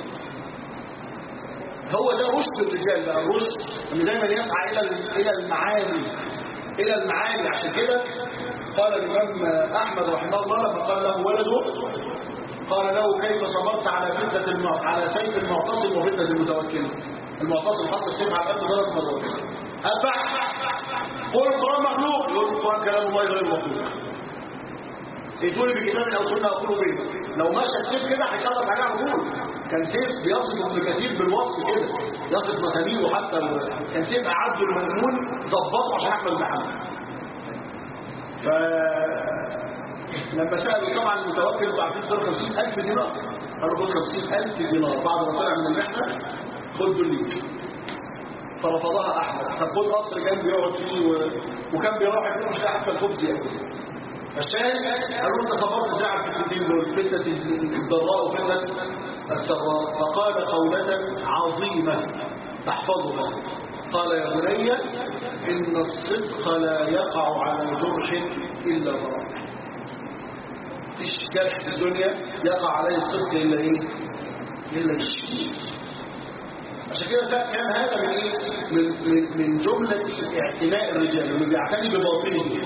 S1: هو ده رشد الرجال بقى الرشد ان دايما يسعى الى الى المعالي الى المعالي عشان كده قال الامام احمد رحمه الله لما قال له ولده قال له كيف صبرت على فتنه المعط على سيف المعتصم وفتنه المتوكل المعتصم حط السيف على قلبه ثلاث مرات ابح قول القران مخلوق يقول القران كلام الله غير مخلوق ائتوني بكتاب او سنه اقول به لو مشى السيف كده هيخلص عليه على طول كان سيف بيصف ابن كثير بالوصف كده يصف مساميره حتى كان سيف اعد المأمون ظبطه عشان احمد محمد ف لما سألوا طبعا المتوكل بعد صار 50000 دينار قالوا خد 50000 دينار بعد ما طلع من المحنه خد دول فرفضها احمد فخد قصر كان بيقعد فيه و... وكان بيروح يكون مش احسن الخبز ياكل فالشاهد قالوا انت صبرت ساعه في الدين دول فتنه الضراء وفتنه السراء فقال قولة عظيمة تحفظها قال يا بني إن الصدق لا يقع على جرح إلا ضرر فيش جرح في الدنيا يقع عليه الصدق إلا إيه إلا الشيء عشان كده كان هذا من إيه من, من, من جملة اعتناء الرجال اللي بيعتني بباطنه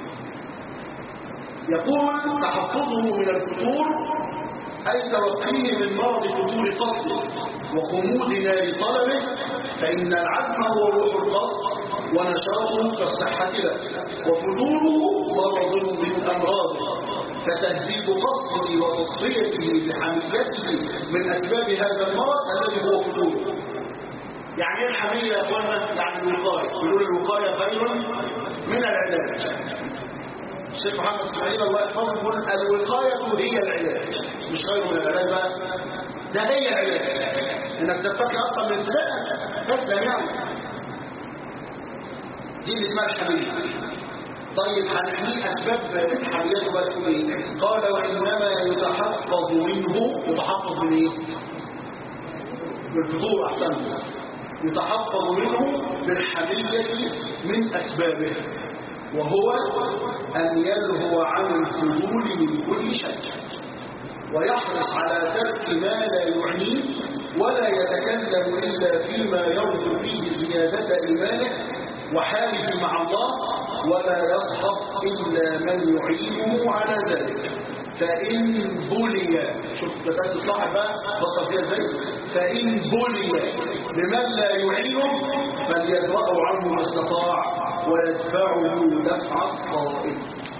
S1: يقول تحفظه من الفتور أي توقيه من مرض فتور قصده وخمود نار طلبه فإن العزم هو روح القصد ونشاطه كالصحة له وفتوره مرض من أمراضه فتهذيب قصده وتصفيته بحميته من أسباب هذا المرض الذي هو فتوره يعني ايه الحمية يا اخوانا؟ يعني الوقاية يقول الوقاية خير من العلاج الشيخ محمد اسماعيل الله يحفظه يقول الوقاية هي العلاج مش خير من العلاج بقى ده هي العلاج انك تتقي اصلا من ابتداء تسلم يعني دي اللي اسمها الحمية طيب هنحميه أسباب حميته بقى تقول إيه؟ قال وإنما يتحفظ منه يتحفظ من إيه؟ بالفطور أحسن يتحفظ منه بالحمية من أسبابه وهو أن يلهو عن الفضول من كل شيء ويحرص على ترك ما لا يعنيه ولا يتكلم إلا فيما يرجو فيه زيادة إيمانه وحاله مع الله ولا يصحب إلا من يعينه على ذلك فإن بلي شوف مسألة الصاحب بقى بصر فيها ازاي فإن بلي بمن لا يعينه فليدرأه عنه ما استطاع ويدفعه دفع الطائف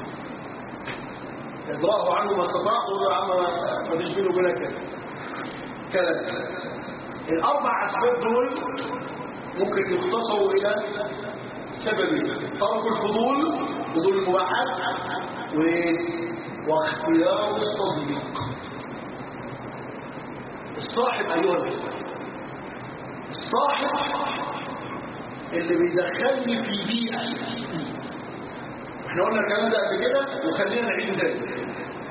S1: يدرأه عنه ما استطاع قول له يا عم ما فيش بينه وبينك كلام الأربع أسباب دول ممكن يختصروا إلى سببين ترك الفضول فضول المباحات واختيار الصديق الصاحب أيها الأخوة الصاحب اللي بيدخلني في بيئة احنا قلنا الكلام ده قبل كده وخلينا نعيد تاني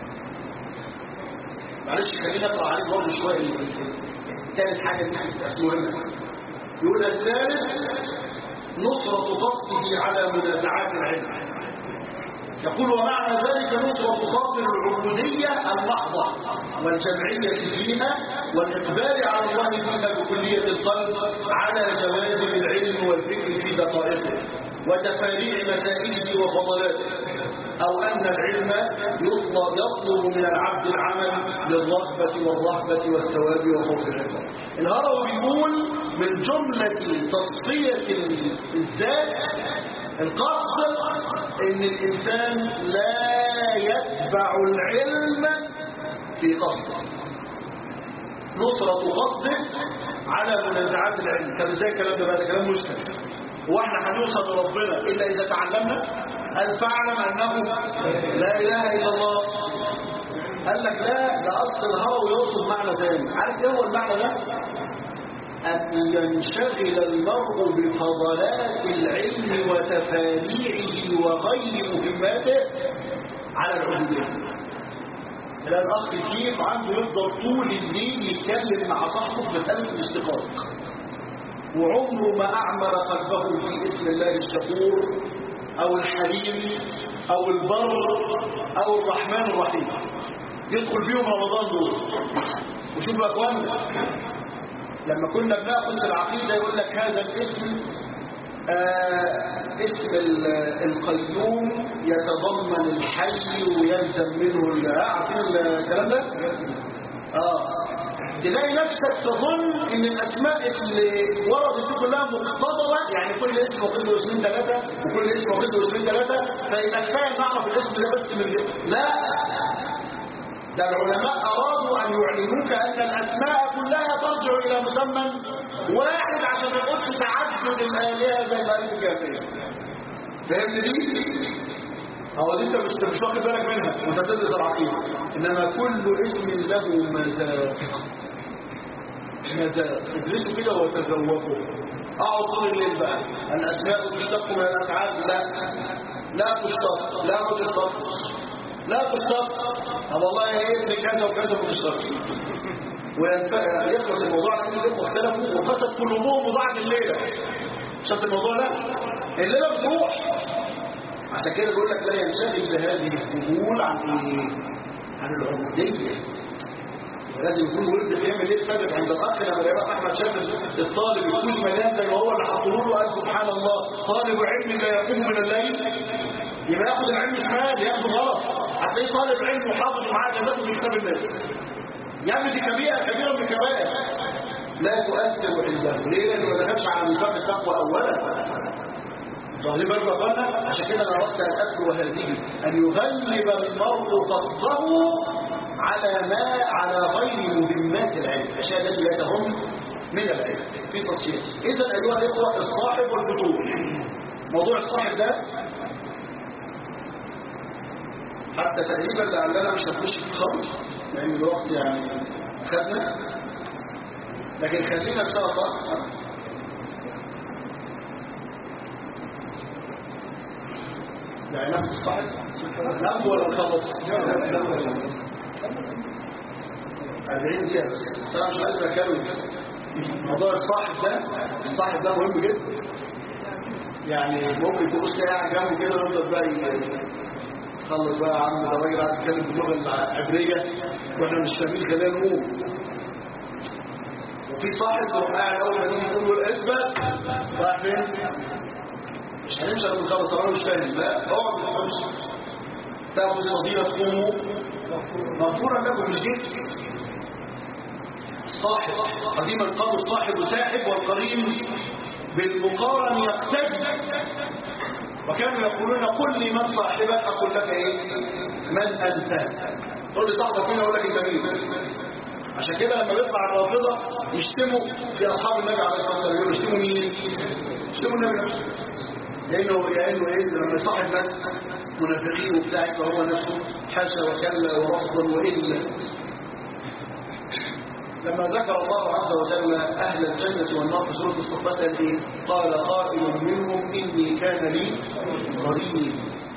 S1: معلش خلينا نقرا عليك برضه شويه ثالث حاجه دي مهمه يقول الثالث نصرة قصده على منازعات العلم يقول ومعنى ذلك نصرة خاطر العبودية المحضة والجمعية فيها والإقبال على الله فيها بكلية القلب على جوانب العلم والفكر في دقائقه وتفاريع مسائله وفضلاته أو أن العلم يطلب, يطلب من العبد العمل للرغبة والرهبة والثواب وخوف العقاب الهروي بيقول من جملة تصفية الذات القصد ان الانسان لا يتبع العلم في قصده نصرة قصده على منازعات العلم كان ازاي الكلام ده بقى ده كلام مشكل واحنا هنوصل لربنا الا اذا تعلمنا هل فاعلم انه لا اله الا الله قال لك لا ده اصل الهوى يقصد معنى ثاني عارف ايه هو المعنى ده أن ينشغل المرء بفضلات العلم وتفاريعه وغير مهماته على العبودية تلاقي الأخ كيف عنده يفضل طول الليل يتكلم مع صاحبه في مسألة الاستقاق وعمره ما أعمر قلبه في اسم الله الشكور أو الحليم أو البر أو الرحمن الرحيم يدخل فيهم رمضان دول وشوفوا يا أخوان لما كنا بناخد في العقيدة يقول لك هذا الاسم آه اسم القيوم يتضمن الحي ويلزم منه عارفين الكلام ده؟ اه تلاقي نفسك تظن ان الاسماء اللي وردت دي كلها مقتضبه يعني كل اسم واخد له اسمين ثلاثه وكل اسم واخد له اسمين ثلاثه فيبقى كفايه نعرف الاسم ده بس من لا ده العلماء أرادوا أن يعلموك أن الأسماء كلها ترجع إلى مسمى واحد عشان ما يقولش تعدد الآلهة زي ما قالت الجاهلية فهمت دي؟ أو دي أنت مش مش واخد بالك منها وأنت تدرس العقيدة إنما كل اسم له مذاق مذاق ادرسوا كده وتذوقوا أقعد طول الليل بقى الأسماء تشتق من الأفعال لا لا تشتق لا ما تشتقش لا تشتق طب والله يا ابني كذا وكذا ما تشتقش ويخلص الموضوع لان الاثنين اختلفوا وفسد قلوبهم وضاعت الليله شفت الموضوع ده الليله بتروح عشان كده بيقول لك لا ينشغل بهذه الفضول عن ايه عن العبوديه لازم يكون ولد بيعمل ايه ثابت عند الاخ لما يبقى احمد شاف الطالب يكون مليان زي ما هو اللي حطوا له قال سبحان الله طالب علم لا يقوم من الليل يبقى ياخد العلم شمال ياخده غلط هتلاقيه طالب علم وحافظ ومعاه جزاته في كتاب الناس يا عم دي كبيره كبيره من الكبائر لا تؤثر عنده ليه لانه ما دخلش على ميثاق التقوى اولا ظاهرين برضه قلنا عشان كده انا اردت ان اتلو هذه ان يغلب المرء قصده على ما على غير مهمات العلم الاشياء التي لا تهم من العلم في تفصيل اذا ايها الاخوه الصاحب والبطول موضوع الصاحب ده حتى تقريبا لعلنا مش هنخش في خالص لان الوقت يعني خدنا لكن خلينا ان شاء الله يعني نفس الصاحب نفس ولا الخلص 40 دقيقة بس انا مش عايز اتكلم موضوع الصاحب ده الصاحب ده مهم جدا يعني ممكن تبص قاعد جنبه كده ويفضل بقى خلص بقى يا عم ده راجل عايز يتكلم باللغه العبريه واحنا مش فاهمين خلينا نقوم وفي صاحب يروح قاعد اول ما يجي يقول له اثبت رايح فين؟ مش هنمشي انا بنخلص انا مش فاهم لا اقعد ما تفهمش تاخد فضيله امه مغفورا لكم مش دي صاحب قديما قالوا الصاحب ساحب والقرين بالمقارن يقتدي وكانوا يقولون قل لي من صاحبك اقول لك ايه من انت تقول لي صاحبك مين اقول لك انت مين عشان كده لما بيطلع الرافضه يشتموا في اصحاب النبي عليه الصلاه والسلام يقولوا يشتموا مين يشتموا النبي نفسه لانه لانه ايه لما يصاحب ناس منافقين وبتاع يبقى هو نفسه حاشا وكلا ورفضا والا لما ذكر الله عز وجل أهل الجنة والنار في سورة الصفات ايه؟ قال قائل منهم إني كان لي قرين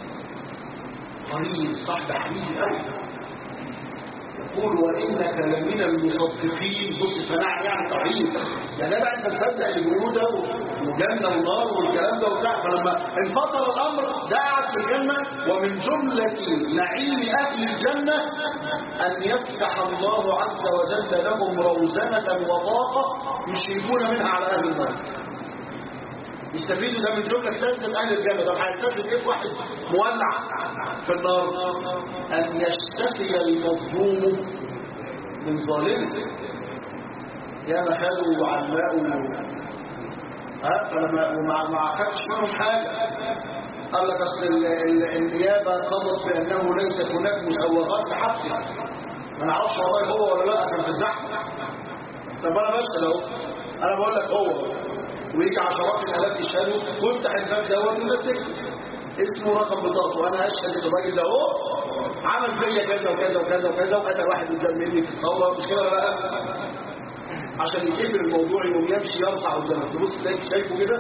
S1: قرين صاحب حبيبي قوي يقول وإنك لمن المصدقين بص فنعم يعني قرين يا جدع أنت مصدق اللي بيقولوه ده وجنة ونار والكلام ده وبتاع فلما انفصل الأمر ده قعد في الجنة ومن جملة نعيم أهل الجنة أن يفتح الله عز وجل لهم روزنة وطاقة يشركون منها على أهل النار يستفيدوا ده من جملة استاذن أهل الجنة طب هيستاذن كيف واحد مولع في النار أن يشتكي المظلوم من ظالمه يا ما خدوا وعلقوا ها فلما وما ما خدش منهم حاجة قال لك اصل ال- ال- النيابه قضت بانه ليست هناك مسوغات لحبسه ما نعرفش والله هو ولا لا كان في الزحمه طب انا بسال اهو انا بقول لك هو ويجي عشرات الالاف يشهدوا وافتح الباب دوت وانت تكتب اسمه رقم بطاقته وانا اشهد ان الراجل ده اهو عمل فيا كذا وكذا وكذا وكذا وقتل واحد قدام مني في الثوره مش كده ولا لا عشان يكبر الموضوع يقوم يمشي يرفع قدامك تبص تلاقيك شايفه كده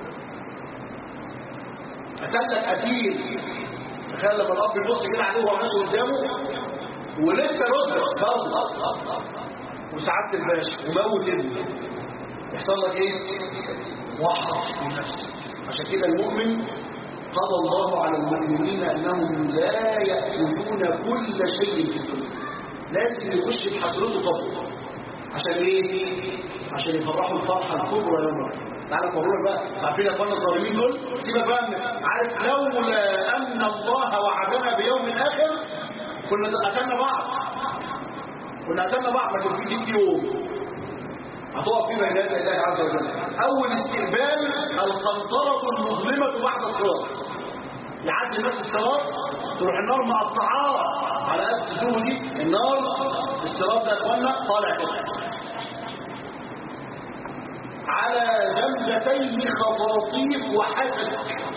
S1: قتلك قتيل تخيل لما الاب يبص كده عليه وهو ماشي قدامه ولسه رد برضه وسعادة الباشا وموت ابنه يحصل لك ايه؟ وحش في نفسك عشان كده المؤمن قضى الله على المؤمنين انهم لا ياخذون كل شيء في الدنيا لازم يخش بحضرته قبل عشان ايه؟ عشان يفرحوا الفرحه الكبرى يوم القيامه تعالى نقول بقى عارفين يا اخوانا الظالمين دول سيبك بقى من عارف لولا ان الله وعدنا بيوم اخر كنا قتلنا بعض كنا قتلنا بعض لكن في دي يوم هتقف في بين يدي الله عز وجل اول استقبال القنطره المظلمه بعد الصراط يعدي الناس الصراط تروح النار مقطعاه على قد تشوفوا دي النار الصراط ده يا اخوانا طالع كده على جنبتيه خطاطيف وحسد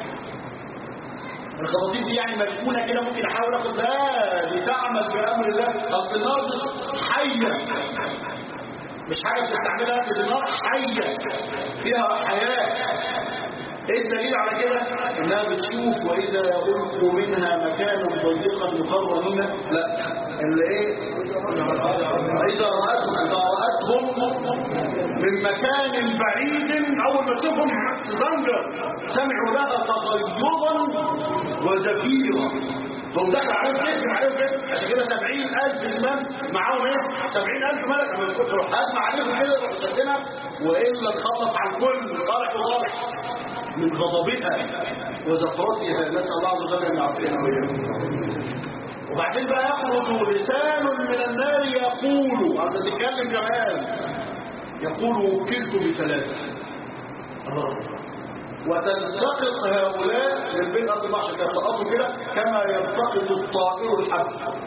S1: الخطاطيف دي يعني مركونه كده ممكن احاول اخد لا دي تعمل بامر الله اصل النار دي حيه مش حاجه بتستعملها في النار حيه فيها حياه ايه الدليل على كده انها بتشوف واذا القوا منها مكانا ضيقا مقرنين لا اللي ايه اذا راتهم اذا راتهم من مكان بعيد اول ما تشوفهم تزنجر سمعوا لها تغيظا وزفيرا هم دخل عليهم كيف عليهم كيف عشان كده 70000 امام معاهم ايه 70000 ملك لما تروح هجمع عليهم كده يروح شدنا والا تخلص على الكل طالع وطالع من غضبها وزفرتها نسال الله عز وجل ان يعافينا واياكم وبعدين بقى يخرج لسان من النار يقول هذا تتكلم كمان يقول وكلت بثلاثه الله وتلتقط هؤلاء من بين ارض المعشر يلتقطوا كده كما يلتقط الطائر الحب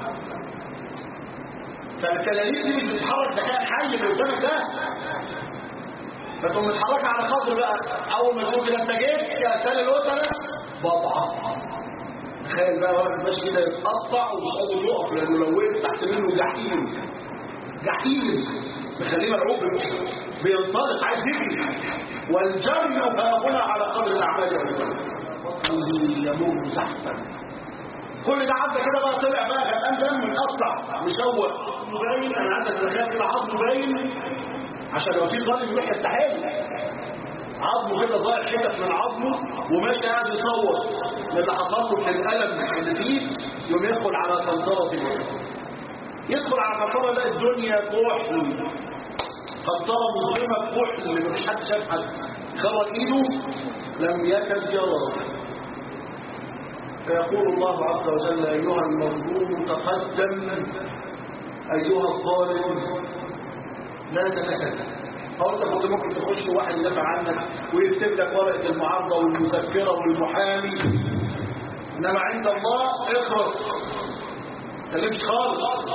S1: فالكلاليب دي مش بتتحرك ده كان حي اللي قدامك ده فتقوم متحركه على خاطر بقى اول ما تقول كده انت جيت يا سال الوتره بضعه تخيل بقى واحد ماشي كده يتقطع ومش قادر يقف لانه لو وقف تحت منه جحيم جحيم مخليه مرعوب بينطلق عايز يجري والجري ها هنا على قدر الاعمال يا رجال بطنه يمر زحفا كل ده عدى كده بقى طلع بقى غلقان دم متقطع مشوه عظمه باين انا عايزك تتخيل كده عظمه باين عشان لو في ظالم يروح يستحيل عظمه كده ضايع حتت من عظمه وماشي قاعد يصور من اللي حصل له في الالم اللي فيه يوم يدخل على قنطره الوجه يدخل على قنطره يلاقي الدنيا كحل قنطره مظلمه كحل اللي مفيش حد شاف حد خرج ايده لم يكد يرى فيقول الله عز وجل ايها المظلوم تقدم ايها الظالم لا تتكلم او انت كنت ممكن تخش واحد يدافع عنك ويكتب لك ورقه المعارضه والمذكره والمحامي انما عند الله اخرس تكلمش خالص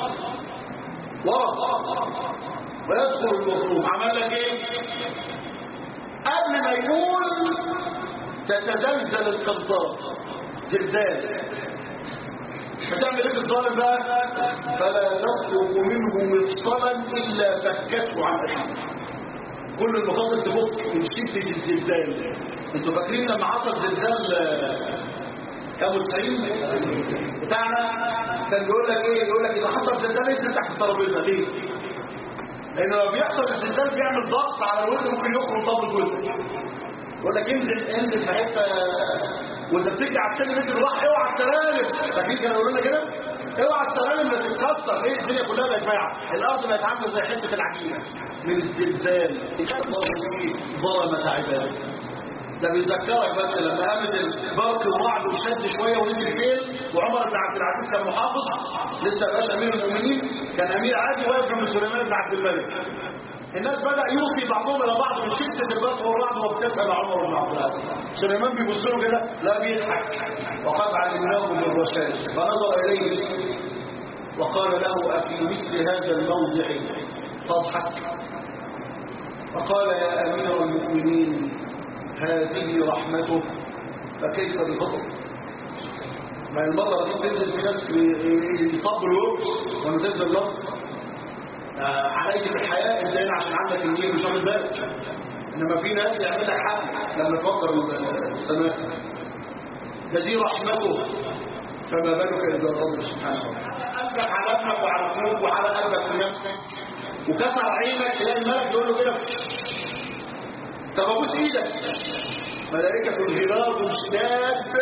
S1: ورق ويذكر المظلوم عمل لك ايه قبل ما يقول تتزلزل القنطره زلزال هتعمل ايه في الظالم بقى فلا تطلب منه مفصلا الا فكته عن اخيه كل المفاصل تفك من شده الزلزال انتوا فاكرين لما حصل زلزال ابو السعيد بتاعنا كان بيقول لك ايه يقول لك اذا حصل زلزال انزل تحت الترابيزه ليه لان لو بيحصل الزلزال بيعمل ضغط على الوزن ممكن يخرج ضغط الوزن يقول لك انزل انزل في حته وانت بتيجي على السلم انت راح اوعى السلالم فاكرين كانوا يقولوا لنا كده اوعى السلالم لا تتكسر ايه الدنيا كلها بقت بايعه الارض بقت عامله زي حته العجينه من الزلزال الله فيه ظلمت عباده ده بيذكرك بس لما قامت البرق والرعد وشد شويه ونزل الليل وعمر بن عبد العزيز كان محافظ لسه بقاش امير المؤمنين كان امير عادي واقف جنب سليمان بن عبد الملك الناس بدأ يوصي بعضهم إلى بعض من شدة البرق والرعد وابتسم عمر بن عبد العزيز سليمان بيبص له كده لا بيضحك وقد علمناه من الرشاش فنظر إليه وقال له أفي مثل هذا الموضع تضحك فقال يا أمير المؤمنين هذه رحمته فكيف بغضب ما المرة دي تنزل في ناس يطبل ويرقص لما تنزل الأرض عليك بالحياة انت هنا عشان عندك النيل مش واخد بالك انما في ناس يعمل لك حق لما تفكر السماء ده دي رحمته فما بالك اذا الله سبحانه وتعالى قلبك على ابنك وعلى اخوك وعلى قلبك في نفسك وكسر عينك تلاقي الملك يقول له كده طب ابوس ايدك ملائكة الغلاظ شداد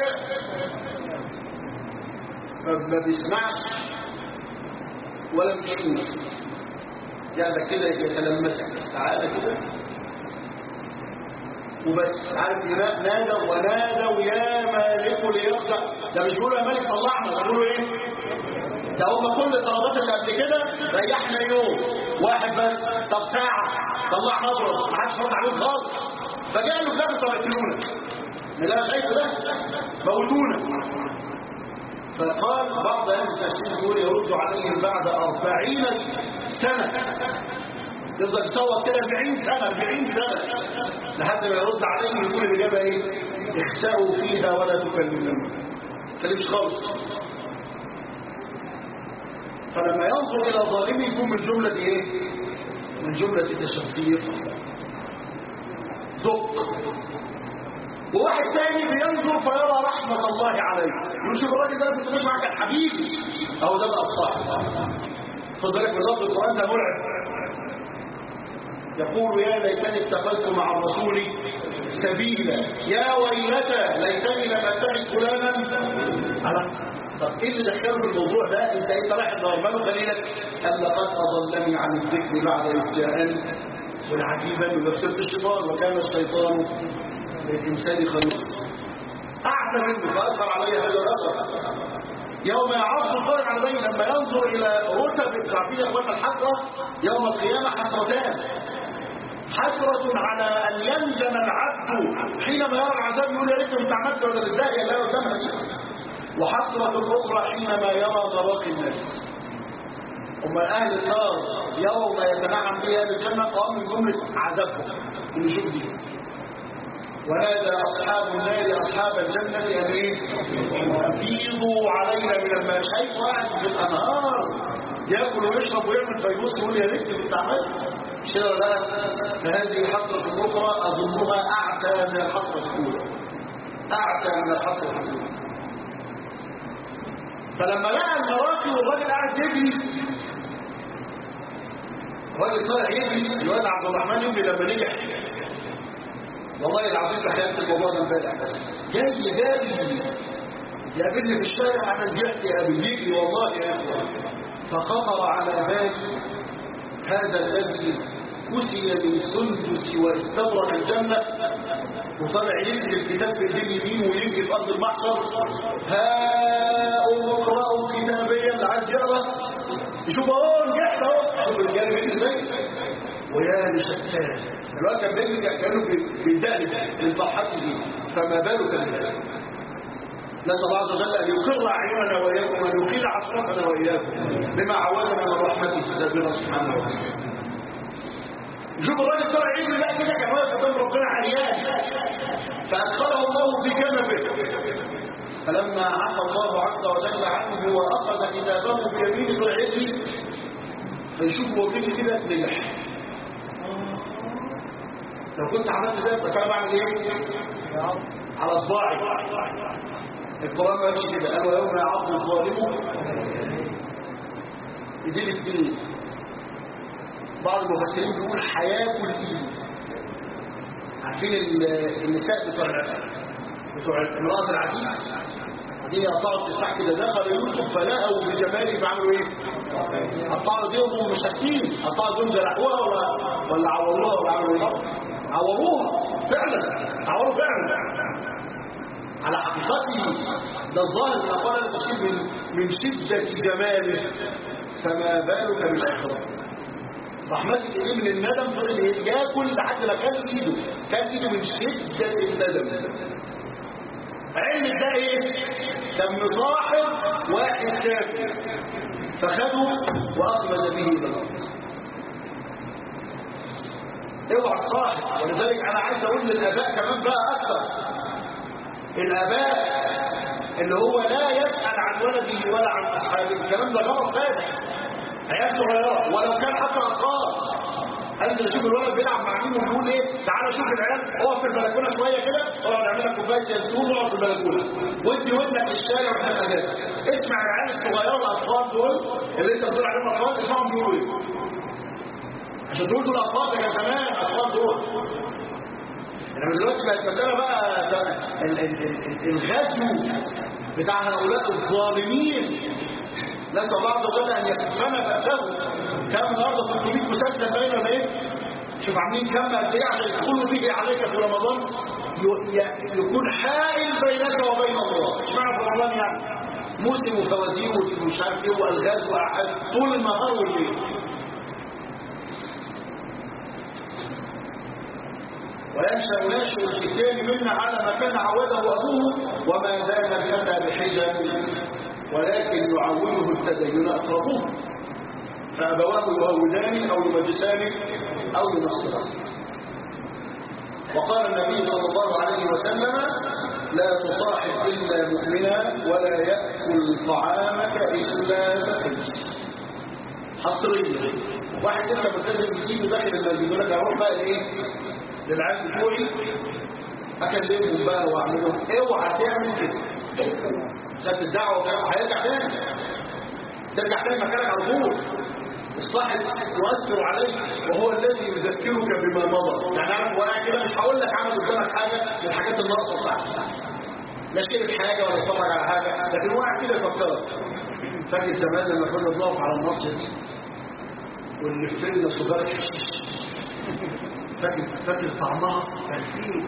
S1: فما بيسمعش ولا بيشوف يعني كده يتلمسك تعالى كده وبس عارف نادى ونادوا يا مالك ليرجع ده مش بيقولوا يا مالك طلعنا ده بيقولوا ايه ده هم كل الطلبات اللي قبل كده ريحنا يوم واحد بس طب ساعة طلعنا نبرد ما حدش رد عليهم خالص فجاء له كده طب اقتلونا لا شايفه ده موتونا فقال بعض أهل التفسير يقول يرد عليهم بعد أربعين سنة يفضل يصوت كده 40 سنة 40 سنة لحد ما يرد عليهم يقول الإجابة إيه؟ اخسأوا فيها ولا تكلمون ما تكلمش خالص فلما ينظر إلى ظالمه يكون من جملة إيه؟ من جملة التشفير ذق وواحد تاني بينظر فيرى رحمة الله عليه يقول شوف الراجل ده كنت مش معك الحبيب أو ده الأبصار خد بالك من رب القرآن ده مرعب يقول يا ليتني اتخذت مع الرسول سبيلا يا ويلتى ليتني لم اتخذ فلانا على طب ايه اللي دخله في الموضوع ده انت انت رايح الضربان خليلك قال لقد اضلني عن الذكر بعد اذ جاءني والعجيب انه نفسه الشيطان وكان الشيطان للانسان خليقا اعتى منه فاثر علي هذا الاثر يوم يعرض القارئ على بين لما ينظر الى رتب الكعبيه اخوان الحسره يوم القيامه حسرتان حسرة على أن يندم العبد حينما يرى العذاب يقول يا ريت كنت عملت ولا الداعية لا قدامها دي وحسرة أخرى حينما يرى براق الناس أما أهل النار يوم يتنعم بها بالجنة قام من جملة عذابهم النشوف دي ونادى أصحاب النار أصحاب الجنة أن إيه؟ أفيضوا علينا من الماء شايف واحد في الأنهار يأكل ويشرب ويعمل فيبص يقول يا ريت كنت عملت مش كده ولا فهذه حسرة أخرى أظنها أعتى من الحسرة الأولى اعتى من الحق في الدنيا فلما لقى المراكب والراجل قاعد يجري الراجل طالع يجري الواد عبد الرحمن يجري لما نجح والله العظيم تخيلت الموضوع ده امبارح جاي جاري يقابلني في الشارع انا رجعت يا ابي يجري والله يا اخوان فخطر على بالي هذا الذي كسي بالسندس واستبرق الجنة وطلع يجري الكتاب في ايديه اليمين ويجري في ارض المحشر هاؤم اقرأوا كتابيا اللي عايز يقرا يشوف اهو نجحت اهو شوف الرجال بيجري ازاي ويا لشتان الوقت كان بيجري كانوا بيدقلب من فرحته فما بالك بهذا نسأل الله عز وجل أن يقر أعيننا وإياكم وأن يقيل عصرتنا وإياكم بما عودنا من رحمته سبحانه سبحانه وتعالى شوف الراجل طلع يجري لا كده كان واقف قدام ربنا عريان فأدخله الله في جنبه فلما عفى الله عز وجل عنه وأخذ كتابه بيمينه طلع يجري فيشوف هو كده كده نجح لو كنت عملت ذلك فكان بعمل ايه؟ على صباعي القرآن ما قالش كده قال ويوم يعض الظالم ايدين الاثنين بعض المفسرين بيقول حياة الايد عارفين النساء بتوع بتوع امرأة العزيز دي قطعوا التسع كده دخل يوسف فلقوا بجماله فعملوا ايه؟ قطعوا ديهم مش ساكتين قطعوا ديهم جرحوها ولا ولا عوروها ولا عملوا ايه؟ عوروها فعلا عوروا فعلا على حقيقته ده الظاهر من أقوال التفسير من, من شدة جماله فما بالك بالآخرة رحمتك إيه من الندم فضل ياكل لحد ما كان إيده كان إيده من شدة الندم علم ده إيه؟ كان مصاحب واحد كافر فخده وأخرج به إلى الأرض اوعى الصاحب ولذلك أنا عايز أقول للآباء كمان بقى أكثر الآباء اللي هو لا يسأل عن ولده ولا عن أصحابه الكلام ده غلط فادح عيال صغيرة ولو كان حتى أطفال أنت تشوف الولد بيلعب مع مين وبيقول إيه تعالى شوف العيال اقف في البلكونة شوية كده اقعد نعمل لك كوباية ينسون واقف في البلكونة ودي ودنك للشارع وإحنا الأجازة اسمع العيال الصغيرة الأطفال دول اللي أنت بتقول عليهم أطفال اسمعهم بيقولوا إيه عشان تقول دول أطفال ده كان زمان أطفال دول انما دلوقتي بقت مسألة بقى الغزو بتاع هؤلاء الظالمين نسأل الله عز وجل أن يكفنا بأسه كان النهارده 300 مسلسل باين ولا ايه؟ شوف عاملين كم قد ايه عشان يدخلوا تيجي عليك في رمضان يكون حائل بينك وبين الله اشمعنى في رمضان يعني؟ موسم وفوازير ومش عارف ايه والغاز واحد طول النهار والليل وينشأ ناشئ الفتيان منا على ما كان عوده أبوه وما زال الفتى بحجاب ولكن يعوده التدين أقربوه فأبواه يهودان أو يمجسان أو ينصران وقال النبي صلى الله عليه وسلم لا تصاحب إلا مؤمنا ولا يأكل طعامك إلا تقي حصريا واحد لسه ملتزم جديد وداخل المسجد يقول لك اروح بقى ايه للعيال بتوعي اكلمهم بقى واعملهم اوعى تعمل كده خدت الدعوه هيرجع تاني ترجع تاني مكانك على طول الصاحب يؤثر عليك وهو الذي يذكرك بما مضى يعني انا وانا كده مش هقول لك عمل قدامك حاجه من الحاجات الناقصه بتاعتك لا شرب حاجه ولا اتفرج على حاجه لكن واحد كده يفكرك فاكر زمان لما كنا بنقف على النصر واللي في سن الصغار فاكر فاكر طعمها كان فيه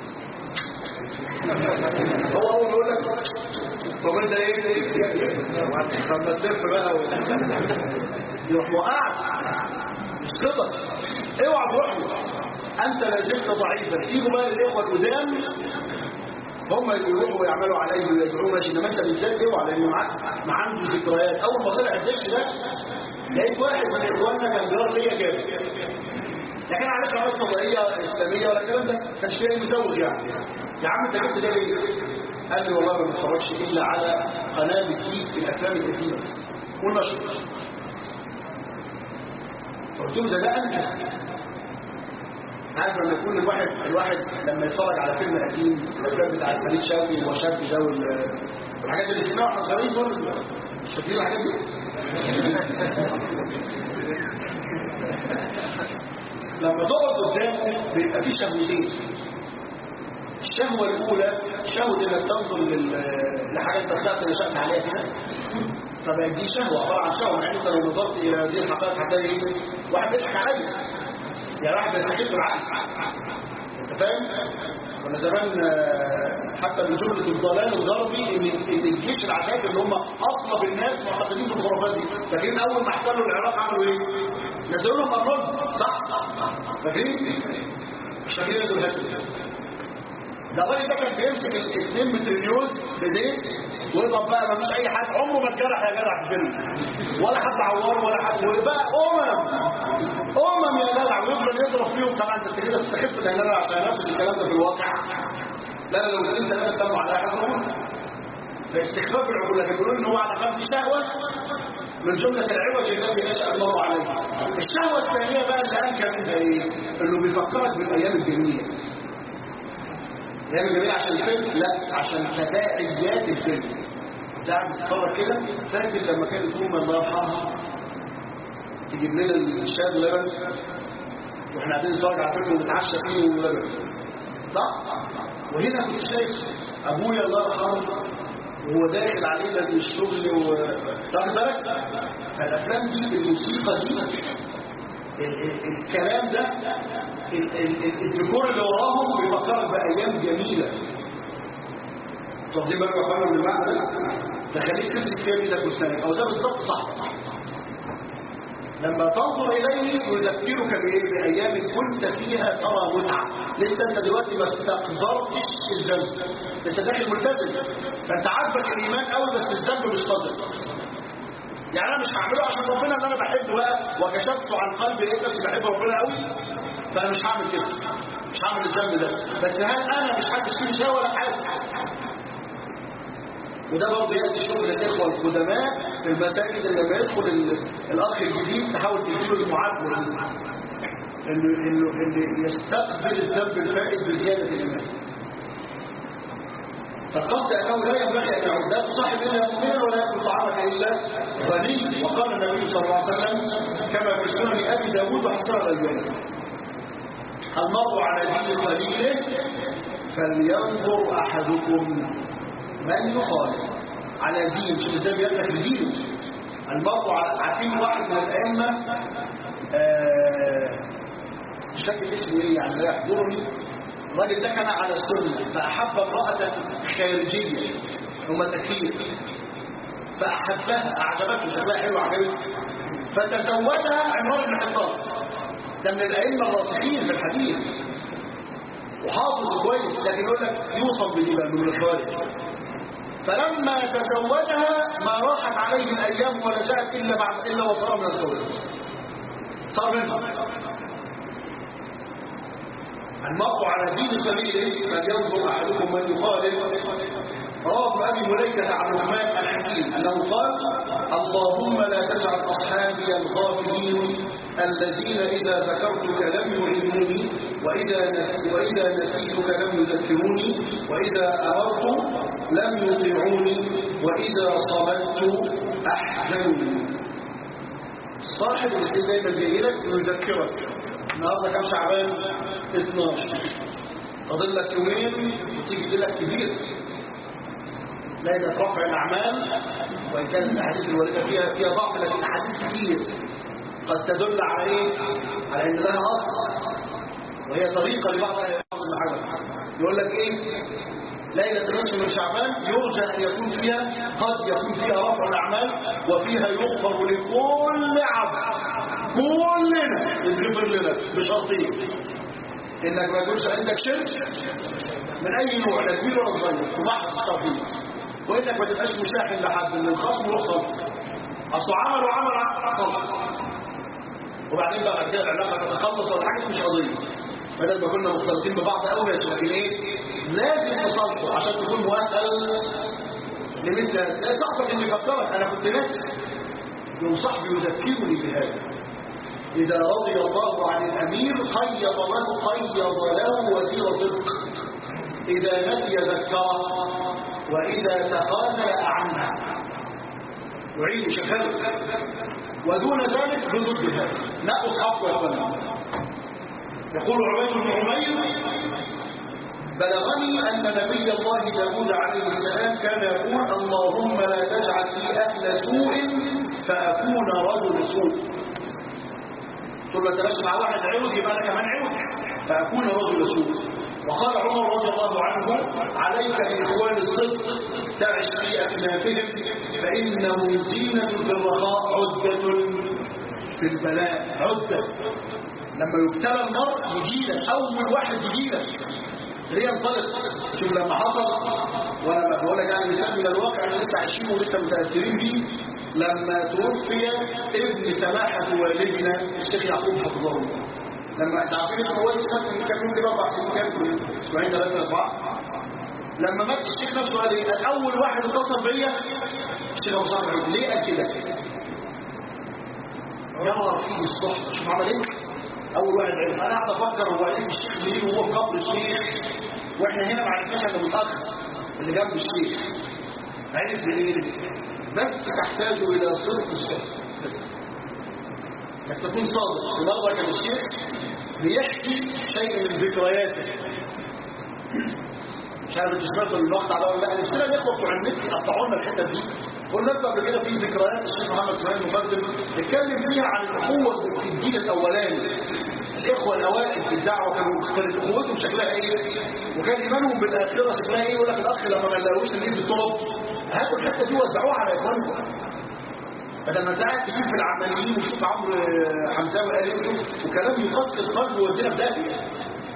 S1: هو اول يقول لك طب انت ايه لما تلف بقى يروح وقعت مش كده اوعى تروح له انت لا زلت ضعيفا سيبوا بقى الاخوه القدام هم يروحوا ويعملوا عليه ويدعوه ماشي انما انت بالذات اوعى لانه معاك ما عنده ذكريات اول ما طلع الدش ده لقيت واحد من اخواننا كان جار ليا جامد لكن عارف قناه فضائيه اسلاميه ولا الكلام ده كان شيء مزوج يعني يا عم انت جبت ده ليه؟ قال لي والله ما بتفرجش الا على قناه بتجيب في الافلام القديمه والنشر قلت له ده ده انت عارف لما يكون الواحد الواحد لما يتفرج على فيلم قديم الافلام بتاعت فريد شوقي وشاب ده وال- والحاجات اللي شفناها واحنا صغيرين دول مش فاكرين الحاجات دي؟ لما تقعد قدامه بيبقى في شهوتين الشهوة الأولى شهوة إنك تنظر لل- لحاجة أنت طلعت نشأت عليها كده فبقت دي شهوة عبارة عن شهوة يعني أنت لو نظرت إلى هذه الحقائق هتلاقي إيه؟ واحد بيضحك عليا يعني واحد بيستخف بالعقل أنت فاهم؟ كنا زمان آه، حتى من جملة الضلال الغربي إن إن الجيش العساكر اللي هم أصلب الناس معتقدين في الخرافات دي لكن أول ما احتلوا العراق عملوا إيه؟ نزلوا لهم أرنولد صح؟ فاكرين؟ مش فاكرين انتوا الهدف ده الراجل ده كان بيمسك ال 2 متريليون بايديه ويضرب بقى ما فيش اي حد عمره ما اتجرح يا جدع في الفيلم ولا حد عوره ولا حد وبقى امم امم يا جدع ويفضل يضرب فيهم طبعا انت كده تستخف لان انا عشان انفذ الكلام ده في الواقع لا لا لو انت لا تتبع على حاجه فاستخفاف العقول لكن بيقولوا ان هو على خلف شهوه من جملة العوج الذي نشأ الله عليه الشهوة الثانية بقى اللي أنكر منها إيه؟ إنه بيفكرك بالأيام الجميلة الأيام الجميلة عشان الفيلم؟ لا عشان تداعيات الفيلم تعرف تتفرج كده فاكر لما كانت أم الله يرحمها تجيب لنا الشاي ولبن واحنا قاعدين نتفرج على فيلم ونتعشى فيه ولبن صح؟ وهنا كنت شايف أبويا الله يرحمه وهو داخل علينا من الشغل و تاخد بالك فالافلام دي الموسيقى دي ال- ال- الكلام ده ال- ال- ال- الديكور اللي وراهم بيفكرك بايام جميله واخدين بالك يا اخوانا من المعنى ده تخليك تمسك فيها بايدك وسنانك او ده بالظبط صح لما تنظر إليه يذكرك بإيه؟ بأيام كنت فيها ترى متعة لسه أنت دلوقتي ما استقدرتش الذنب لسه داخل ملتزم فأنت عاجبك الإيمان قوي بس الذنب مش صادق يعني أنا مش هعمله عشان ربنا اللي أنا بحبه بقى وكشفت عن قلبي لقيت نفسي بحب ربنا قوي فأنا مش هعمل كده مش هعمل الذنب ده بس هل أنا مش حاسس فيه شيء ولا حاجة وده برضه يأتي شغل الإخوة القدماء في المساجد اللي لما يدخل ال- الأخ الجديد تحاول تديله المعادلة إنه إنه إنه يستقبل الذنب الفائز بزيادة الإيمان فقصد أنه لا ينبغي أن يعود لا تصاحب إلا مؤمنا ولا يأكل طعامك إلا غني وقال النبي صلى الله عليه وسلم كما في سنن أبي داود وحسن الألباني المرء على دين خليله فلينظر أحدكم من يخالف على دين مش ازاي بيفتح دينه المرء على عارفين واحد من الائمه آه، مش فاكر اسمه ايه يعني لا يحضرني الراجل ده كان على السنه فاحب امراه خارجيه هم تكفير فاحبها اعجبته شكلها حلو عجبته فتزوجها عمران بن حطان ده من الائمه الراسخين في الحديث وحافظ كويس لكن يقول لك يوصف بدي بقى من الخارج فلما تزوجها ما راحت عليه الايام ولا جاءت الا بعد الا وصار من الزوج صار منها المرء على دين سبيله فلينظر احدكم من يخالف رواه ابي مليكه عن الرحمن الحكيم انه قال اللهم لا تجعل اصحابي الغافلين الذين اذا ذكرتك لم يعلموني واذا نس- واذا نسيتك لم يذكروني واذا امرت لم يطيعوني واذا صمت احزنوني صاحب الاثنين دايما جاي لك ويذكرك النهارده كام شعبان 12 فاضل لك يومين وتيجي تجي لك كبير ليلة رفع الأعمال وإن كانت الأحاديث الواردة فيها فيها ضعف لكن أحاديث كتير قد تدل على إيه؟ على إن لها أصل وهي طريقة لبعض أهل الحجر يقول لك إيه؟ ليلة النصف من شعبان يرجى أن يكون فيها قد يكون فيها رفع الأعمال وفيها يغفر لكل عبد كلنا يغفر لنا بشرطين إنك ما يكونش عندك شرك من أي نوع لا كبير ولا صغير في محض التوحيد وإنك ما تبقاش مشاحن لحد من الخصم يوصل أصل عمل وعمل عمل وبعدين بقى كده العلاقة تتخلص ولا حاجة مش قضية بدل ما كنا مختلطين ببعض قوي لكن ايه لازم تصالحوا عشان تكون مؤهل لمثل هذا لا صاحبك اللي يفكرك انا كنت ناسي يوم صاحبي يذكرني بهذا إذا رضي الله عن الأمير قيض له قيض له وزير صدق إذا نسي ذكره وإذا تخاذل أعنه يعيد شكله ودون ذلك بضد هذا نأخذ حق ويقول يقول عبيد بن عمير بلغني أن نبي الله داود عليه السلام كان يقول اللهم لا تجعل في أهل سوء فأكون رجل سوء ثم تلاش مع واحد عود يبقى أنا كمان عود فأكون رجل سوء وقال عمر رضي الله عنه عليك بإخوان الصدق تعش في أكنافهم فإنهم زينة في الرخاء عدة في البلاء عدة لما يبتلى المرء يجيلك أول واحد يجيلك ليه انطلق شوف لما حصل وانا بقول لك يعني مثال من الواقع اللي لسه عايشينه ولسه متاثرين بيه لما توفي ابن سماحه والدنا الشيخ يعقوب حفظه الله لما انت عارفين ان هو لسه من كام يوم كده اربع سنين كام اسبوعين ثلاثه اربعه لما مات الشيخ نفسه قال ايه اول واحد اتصل بيا الشيخ ابو صالح ليه قال كده؟ يرى فيه الصحبه شوف عمل ايه؟ اول واحد عرف انا قاعد افكر هو ايه الشيخ ليه وهو في قبر الشيخ واحنا هنا ما عرفناش الا متاخر اللي جنب الشيخ عرف منين بس تحتاج الى صدق الشيخ انك تكون صادق في مره كان الشيخ بيحكي شيء من ذكرياته مش عارف انت سمعتوا الوقت على ولا لا السنه الاخوه بتوع النت يقطعوا لنا الحته دي قلنا لكم قبل كده في ذكريات الشيخ محمد اسماعيل المقدم اتكلم فيها عن الاخوه في الجيل الاولاني الاخوه الاوائل في الدعوه كانوا كانت اخوتهم شكلها ايه وكان ايمانهم بالاخره شكلها ايه يقول لك الاخ لما ما لقوش نجيب الطرق هاتوا الحته دي وزعوها على اخوانكم بدل ما انت قاعد تجيب في العماليين وشوف عمرو حمزاوي قال ايه وكلام يقص القلب ويودينا في داهيه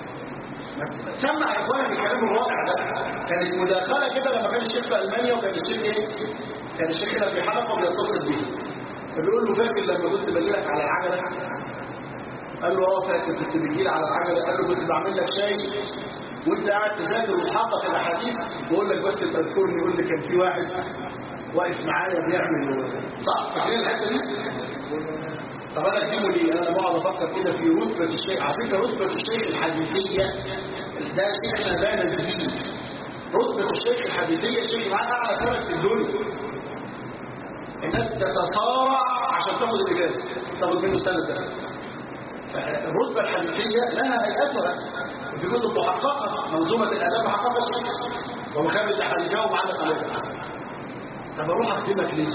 S1: سمع اخوانك الكلام الرائع ده كانت مداخله كده لما كان الشيخ في المانيا وكان الشيخ ايه كان الشيخ هنا في حلقه بيتصل بيه فبيقول له فاكر لما كنت باجي لك على العجله قال له اه فاكر كنت بتجي لي على العجله قال له كنت بعمل لك شاي وانت قاعد تذاكر وتحقق الاحاديث بقول لك بس تذكرني يقول لي كان في واحد واقف معايا بيعمل صح فاكرين الحته دي طب انا اكتبه ليه انا بقعد افكر كده في رتبه الشيخ على فكره رتبه الشيخ الحديثيه ده شيخنا بان جديد رتبه الشيخ الحديثيه الشيخ معاه اعلى فرق في الدنيا الناس تتصارع عشان تاخد الاجازه تاخد منه السنه ده الرتبه الحديثيه لها هيئتها في كتب محققه منظومه الاداب محققه الشيخ ومخابز الحديثيه ومعلق عليها طب اروح اخدمك ليه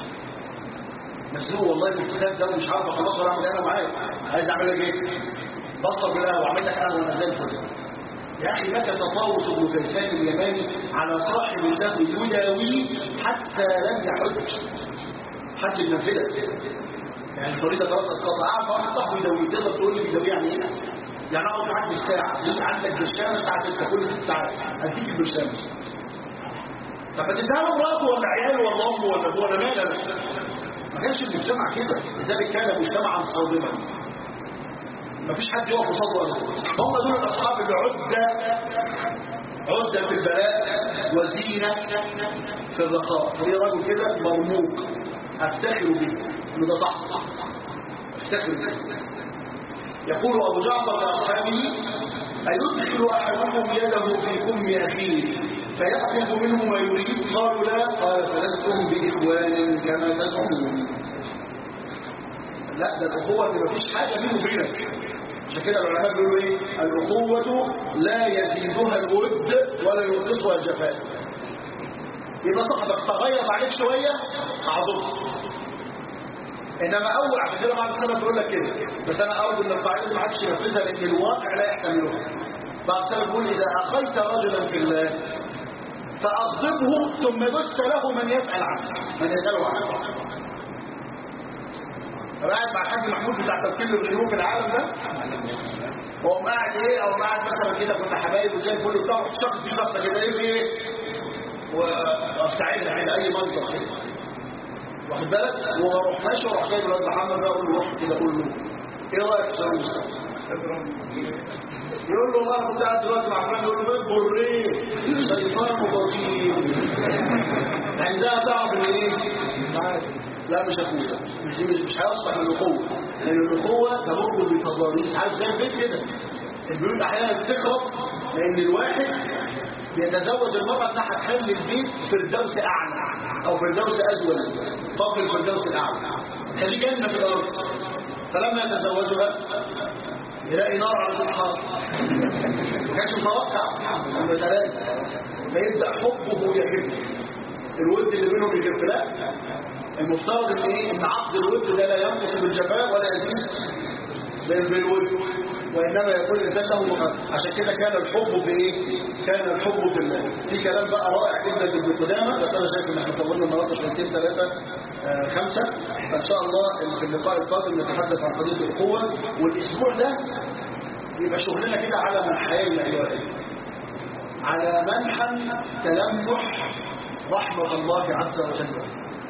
S1: مزنوق والله في الكتاب ده ومش عارف اخلصه ولا اعمل انا معاك عايز اعمل لك ايه بصر بالقهوه واعمل لك قهوه وانا زي الفل يا اخي لك تطاوس ابن زيدان اليماني على صاحب له يداويه حتى لم يحج حج النافله يعني الفريضه خلاص اسقطها قاعد مع صاحبه يداويه تقدر تقول لي بيداويه يعني ايه؟ يعني اقعد معاك بالساعه انت عندك برشامه الساعه 6 كل ست ساعات اديك البرشامه طب ما تديها له مراته ولا عياله ولا امه ولا ابوه ولا مالك ما كانش المجتمع كده لذلك كان مجتمعا صادما ما فيش حد يقف قصاده ولا هم دول الاصحاب اللي عده عده في البلاء وزينه في الرخاء هي رجل كده مرموق افتخر به انه ده صح افتخر به يقول ابو جعفر لاصحابه ايدخل احدكم يده في كم اخيه فيأخذ منه ما يريد قالوا لا قال فلستم بإخوان كما تزعمون لا ده الأخوة اللي مفيش حاجة بينه وبينك عشان كده العلماء بيقولوا ايه الأخوة لا يزيدها الود ولا ينقصها الجفاء يبقى صاحبك تغير عليك شوية أعذره انما اول عشان كده بعد سنه بقول لك كده بس انا اول ان القاعده دي ما حدش ينفذها لان الواقع لا يحتملها بعد سنه بقول اذا اخيت رجلا في الله فأغضبه ثم بث له من يسأل عنه من يسأله عنه قاعد مع الحاج محمود بتاع تفكير الغيوم في العالم ده هو قاعد ايه او قاعد مثلا كده كنا حبايب وزي الفل وبتاع شخص في شخص كده ايه ايه واستعيدها كده اي منظر كده واخد بالك واروح ماشي واروح جايب الواد محمد ده اقول له روح كده اقول له ايه رايك في سلام يقول له والله انا كنت قاعد دلوقتي مع فلان يقول له اصبر ليه شيطان بطيء عندها تعرف ان ايه لا مش اخويا مش دي مش مش هيصلح للاخوه لان الاخوه تمر بتضاريس عارف زي البيت كده البيوت احيانا بتخرب لان الواحد بيتزوج المرأة انها هتخلي البيت فردوس اعلى او فردوس ازول فوق الفردوس الاعلى خليه جنة في الارض فلما يتزوجها يلاقي نار على طول حاضر ما كانش متوقع المسألة فيبدأ حبه يحب الود اللي بينهم يحب لا المفترض ان ايه ان عقد الود ده لا ينقص بالجفاء ولا يزيد بال- بالود وانما يكون الانسان له مقام عشان كده كان الحب في ايه كان الحب في الله في كلام بقى رائع جدا لابن قدامه بس انا شايف ان احنا طولنا النهارده شويتين ثلاثه آه خمسه فان شاء الله في اللقاء القادم نتحدث عن قضيه الاخوه والاسبوع ده يبقى شغلنا كده على منحين ايها الاخوه على منحى تلمح رحمه الله عز وجل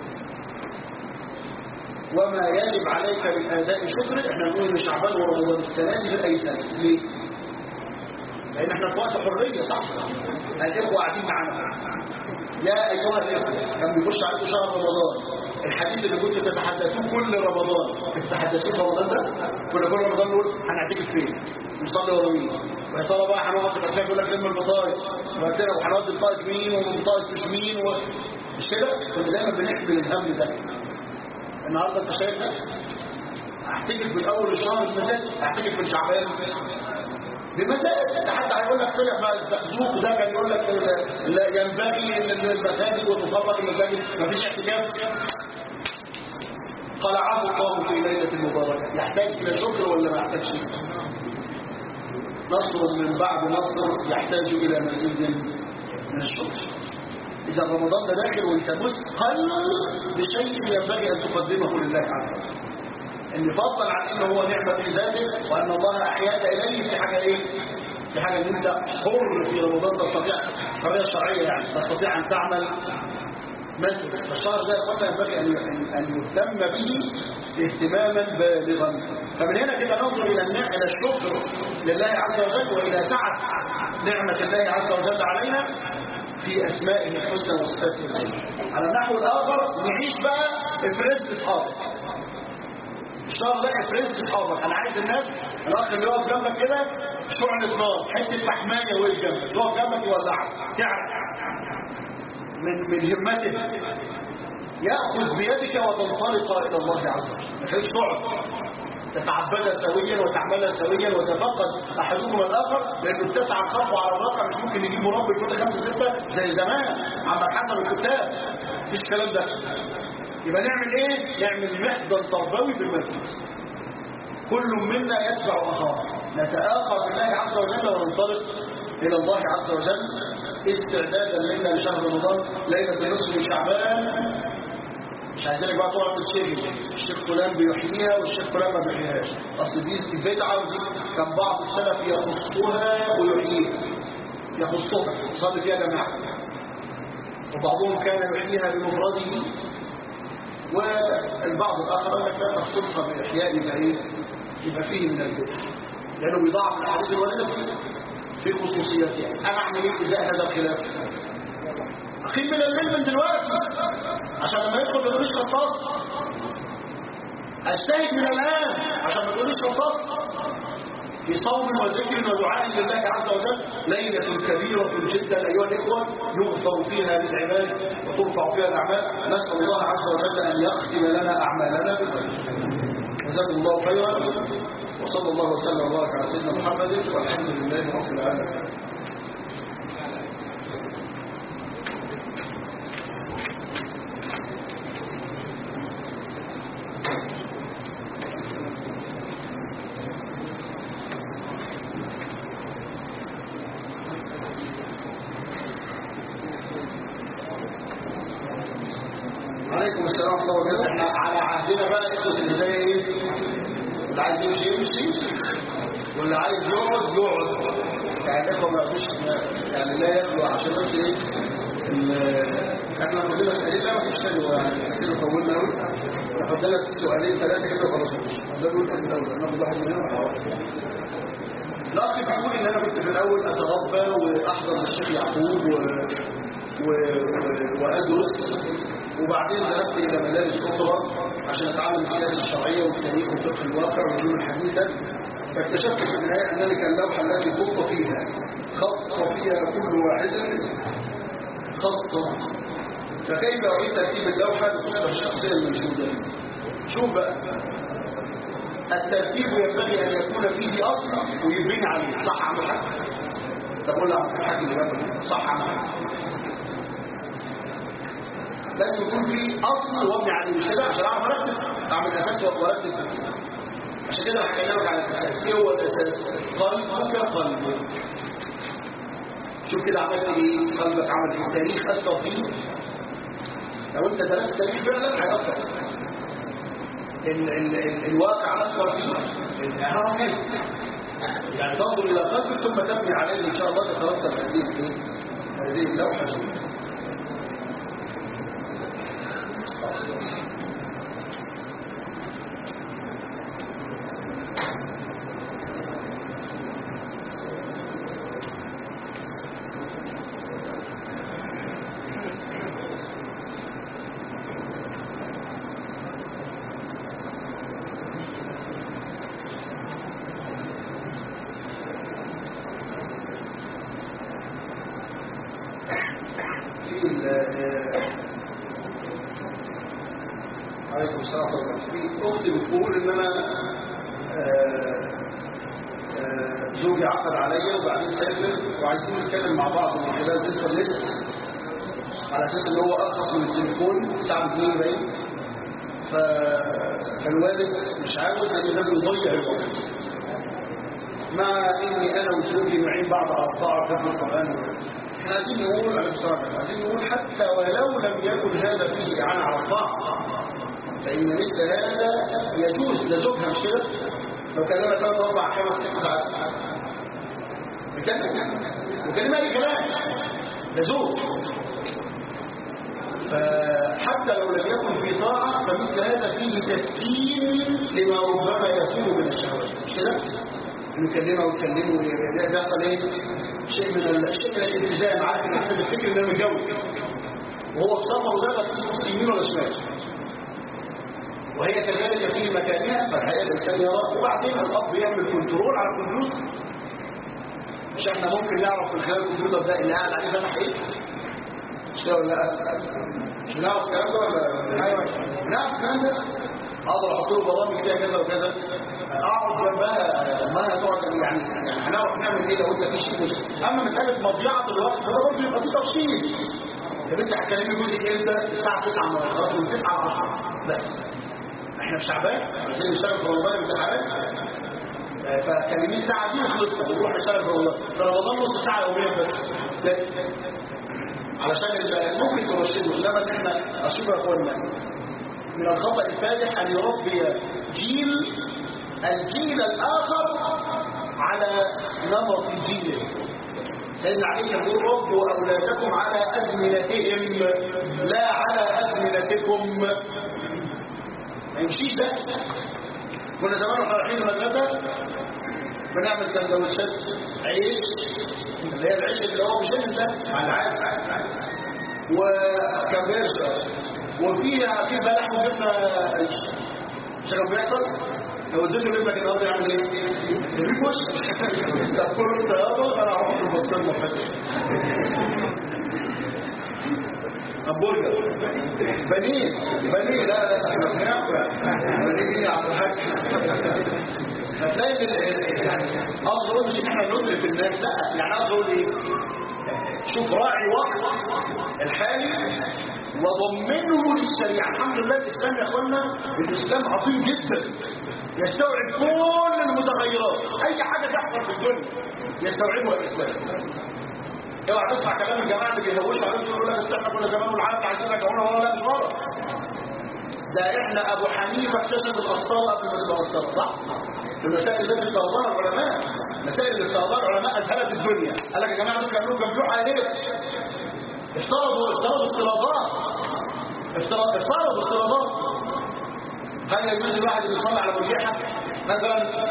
S1: وما يجب عليك من اداء شكر احنا نقول ان شعبان ورمضان السنه دي غير اي سنه ليه؟ لان احنا في وقت حريه صح؟ الاخوه قاعدين معانا يا ايها الاخوه كان بيخش عليكم شهر رمضان الحديث اللي كنتوا تتحدثوه كل رمضان تتحدثوه في رمضان ده كنا كل رمضان نقول هنعتكف فين؟ نصلي ورا مين؟ ويا ترى بقى هنقعد في الاسلاك يقول لك لم البطايق وهتلاقي وهنودي البطايق مين والبطايق مش مين و... مش كده؟ كنا دايما بنحمل الهم ده النهارده انت شايف ده احتكف من اول الشهر بمزاج احتكف من شعبان بمزاج ده حتى هيقول لك طلع بقى الزقزوق ده كان يقول لك لا ينبغي ان المساجد وتفرق المساجد مفيش احتكاف قلعه الله في ليله مباركه يحتاج الى شكر ولا ما يحتاجش نصر من بعد نصر يحتاج الى مزيد من الشكر إذا رمضان ده داخل وانت مثقل بشيء ينبغي أن تقدمه لله عز وجل إن فضلا عن إنه هو نعمة في ذاته وأن الله أحياك إليه في حاجة إيه؟ في حاجة إن أنت حر في رمضان تستطيع حرية شرعية يعني تستطيع أن تعمل مثل فالشهر ده يا ينبغي أن أن يهتم به اهتماما بالغا فمن هنا كده ننظر إلى النعمة إلى الشكر لله عز وجل وإلى سعة نعمة الله عز وجل علينا في أسمائه الحسنى وصفاته العليا على النحو الآخر نعيش بقى إفراز بأصحابك الشهر ده إفراز بأصحابك أنا عايز الناس الأخ اللي يقف جنبك كده شعلة نار حتة فحماية وقف جنبك يقف جنبك يولعك تعرف من من همته يأخذ بيدك وتنطلق إلى الله عز وجل ما تخليش تقعد تتعبد سويا وتعمل سويا وتفقد احدهما الاخر لانه اتسع الخطوه على الواقع مش ممكن يجيب مربي كل خمسه سته زي زمان عم حسن الكتاب مفيش الكلام ده يبقى نعمل ايه؟ نعمل محضن تربوي في المسجد كل منا يتبع اخاه نتآخى بالله عز وجل وننطلق الى الله عز وجل استعدادا منا لشهر رمضان ليله النصف من شعبان مش عايزينك بقى تقعد تشتغل الشيخ فلان بيحييها والشيخ فلان ما بيحييهاش اصل دي بدعه ودي كان بعض السلف يخصها ويحييها يخصها يصلي فيها جماعه وبعضهم كان يحييها بمفرده والبعض الاخر قال لك لا تخصصها باحياء يبقى ايه يبقى فيه من البدع لانه بيضاعف الاحاديث الوارده في خصوصياتها انا اعمل ايه ازاي هذا الخلاف أخير من الليل من دلوقتي عشان لما يدخل ما تقوليش خطاط الشاهد من الآن عشان ما تقوليش خطاط في صوم وذكر ودعاء لله عز وجل ليلة كبيرة جدا أيها الإخوة يغفر فيها للعباد وترفع فيها الأعمال نسأل الله عز وجل أن يختم لنا أعمالنا بالخير جزاكم الله خيرا وصلى الله وسلم وبارك على سيدنا محمد والحمد لله رب العالمين عليكم السلام ورحمة الله وبركاته احنا على عهدنا بقى اخوة اللي زي ايه اللي عايز يمشي يمشي واللي عايز يقعد يقعد يعني الاخوة ما فيش يعني لا يخلو عشان بس ايه ال- احنا كلنا سؤالين لا ما فيش حلو يعني كده طولنا قوي ناخد لك سؤالين ثلاثة كده وخلاص ده نقول من الأول ناخد واحد منهم لا بيقول ان انا كنت في الاول اتغبى واحضر الشيخ يعقوب و... و... و... وادرس وبعدين ذهبت الى مدارس اخرى عشان اتعلم السياسه الشرعيه والتاريخ وفقه الواقع والعلوم الحديثه فاكتشفت في النهايه ان ذلك اللوحه التي خط فيها خط فيها كل واحد خط فكيف أعيد ترتيب اللوحة بصورة الشخصية الموجودة شوف بقى الترتيب ينبغي أن يكون فيه أصل ويبين عليه صح عم الحاج تقول له عم الحاج اللي جنبك صح عم الحاج لازم يكون فيه أصل وابني عليه مش كده عشان أعرف أرتب أعمل أساس وأرتب عشان كده هكلمك على الأساس إيه هو الأساس؟ قلبك قلبك شوف كده عملت إيه؟ قلبك عمل إيه؟ التاريخ أثر فيه لو انت درست التاريخ فعلا هيأثر ال ال ال الواقع أثر فيه الإعراب يعني تنظر إلى قلبك ثم تبني عليه إن شاء الله تترتب هذه الايه؟ هذه اللوحة في ال- عليكم السلام ورحمة الله في أختي بتقول إن أنا آه، آه، زوجي عقد عليا وبعدين سافر وعايزين نتكلم مع بعض من خلال الانترنت على أساس إن هو أرخص من التليفون الساعة 2 باين ف- فالوالد مش عاوز أن ده بيضيع الوقت مع إني أنا وزوجي نعين بعض على الطاعة في القرآن احنا عايزين نقول على بصراحة عايزين نقول حتى ولو لم يكن هذا فيه إعانة على الطاعة فإن مثل هذا يجوز لزوجها مش كده لو كان لنا ثلاث أربع خمس ست ساعات بكلم وكلمة أي كلام ده زوج فحتى لو لم يكن في طاعة فمثل هذا فيه تسكين لما ربما يكون من الشهوات مش كده؟ نكلمه ونكلمه يحصل ايه؟ شيء من ال- شيء من الالتزام عارف ان احنا الفكر ان انا متجوز وهو السفر وده بس يمين ولا شمال وهي كذلك في مكانها فالحقيقه الانسان يرى وبعدين الاب يعمل كنترول على الكمبيوتر مش احنا ممكن نعرف من خلال الكمبيوتر ده اللي قاعد عليه ده ايه؟ مش كده ولا لا؟ مش بنعرف الكلام ده ولا ايوه بنعرف الكلام ده اقدر احط له برامج فيها كذا وكذا اقعد جنبها ما تقعد يعني يعني هنعرف نعمل ايه لو انت في شيء مش اما مساله مضيعه الوقت فده برضه يبقى في تفصيل يا بنتي هتكلمي جوزك امتى الساعه 9 من خلاص من 9 ل 10 بس احنا في شعبان عايزين نشتغل في رمضان امتحانات فكلميه الساعه دي وخلصنا ونروح نشتغل في رمضان في رمضان نص ساعه يوميا بس بس علشان ال- ممكن ترشده انما ان احنا اشوف يا اخوانا من الخطأ الفادح أن يربي جيل الجيل الآخر على نمط جيله سيدنا علي يقول ربوا أولادكم على أزمنتهم لا على أزمنتكم ما يمشيش ده كنا زمان واحنا رايحين المدرسة بنعمل سندوتشات عيش اللي هي العيش اللي هو مش ده على العادي وكان بيرجع وفيها في بلح وجبنا عيش مش كان بيحصل لو اديته لابنك النهارده يعمل ايه؟ يجيب وش تاكل انت يابا انا هروح البسطرمه فاتح همبرجر بنين بنين لا لا احنا بناكل بنين يا عبد الحاج فتلاقي ال- يعني اقصد اقول مش ان احنا ندرك الناس لا يعني اقصد اقول ايه شوف راعي وقت الحالي وضمنه للشريعه الحمد لله الاسلام يا اخوانا الاسلام عظيم جدا يستوعب كل المتغيرات اي حاجه تحصل في الدنيا يستوعبها الاسلام اوعى تسمع كلام الجماعه اللي بيهوشوا عليهم يقولوا لك أصل احنا كنا زمان والعالم عايزين يرجعونا ورا لا مش ورا ده احنا ابو حنيفه اكتشف الاخطاء قبل ما تبقى اخطاء صح المسائل التي استوضاها العلماء مسائل اللي استوضاها العلماء اذهلت الدنيا قال لك يا جماعه دول كانوا ممنوع عليه افترضوا افترضوا افتراضات افترض- افترضوا افتراضات هل يجوز الواحد اللي يصلي على مرجحه مثلا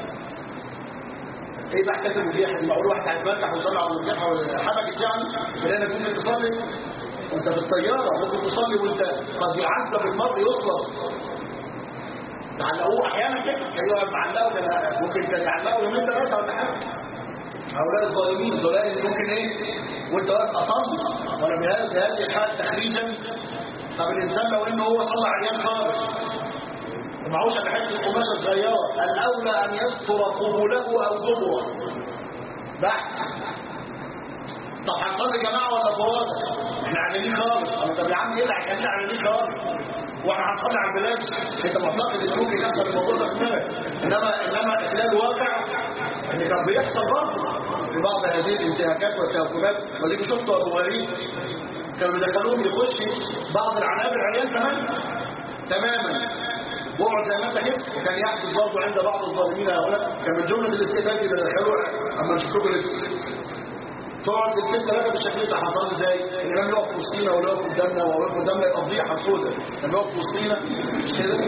S1: ايه بقى حكايه المرجحه دي معقول واحد هيتمسح ويصلي على المرجحه وحبكت يعني بلان يكون تصلي وانت في الطياره ممكن تصلي وانت قد يعذب المرء يطلب تعلقوه احيانا كده ايوه معلقه كان ممكن كان يعلقه يومين ثلاثه ولا حاجه هؤلاء الظالمين دول اللي ممكن ايه وانت واقف اصلي ولا بهذه بهذه الحاله تخريجا طب الانسان لو انه هو طلع عيان خالص ومعهوش الا حته القماشه الصغيره الاولى ان يستر قبوله او دبره بحث طب هنصلي جماعه ولا فرادى احنا عاملين خالص طب يا عم ايه اللي هيخلينا عاملين خالص واحنا هنصلي على البلاد انت معتقد ان ممكن يحصل الموضوع ده في دماغك انما انما خلال الواقع ان كان بيحصل برضه في بعض هذه الانتهاكات والتهكمات وديك شفتوا ابو غريب كانوا بيدخلوهم يخش بعض العنابر عيال كمان تماما وقعد زي ما انت كده وكان يحدث برضه عند بعض الظالمين هؤلاء كان من جمله الاستهلاك اللي دخلوها اما نشوفكم تقعد الست ثلاثه بالشكل ده حصل ازاي؟ الامام يقف في وسطينا ولا يقف قدامنا ولا يقف قدامنا يبقى فضيحه سوداء لما يقف في وسطينا مش كده؟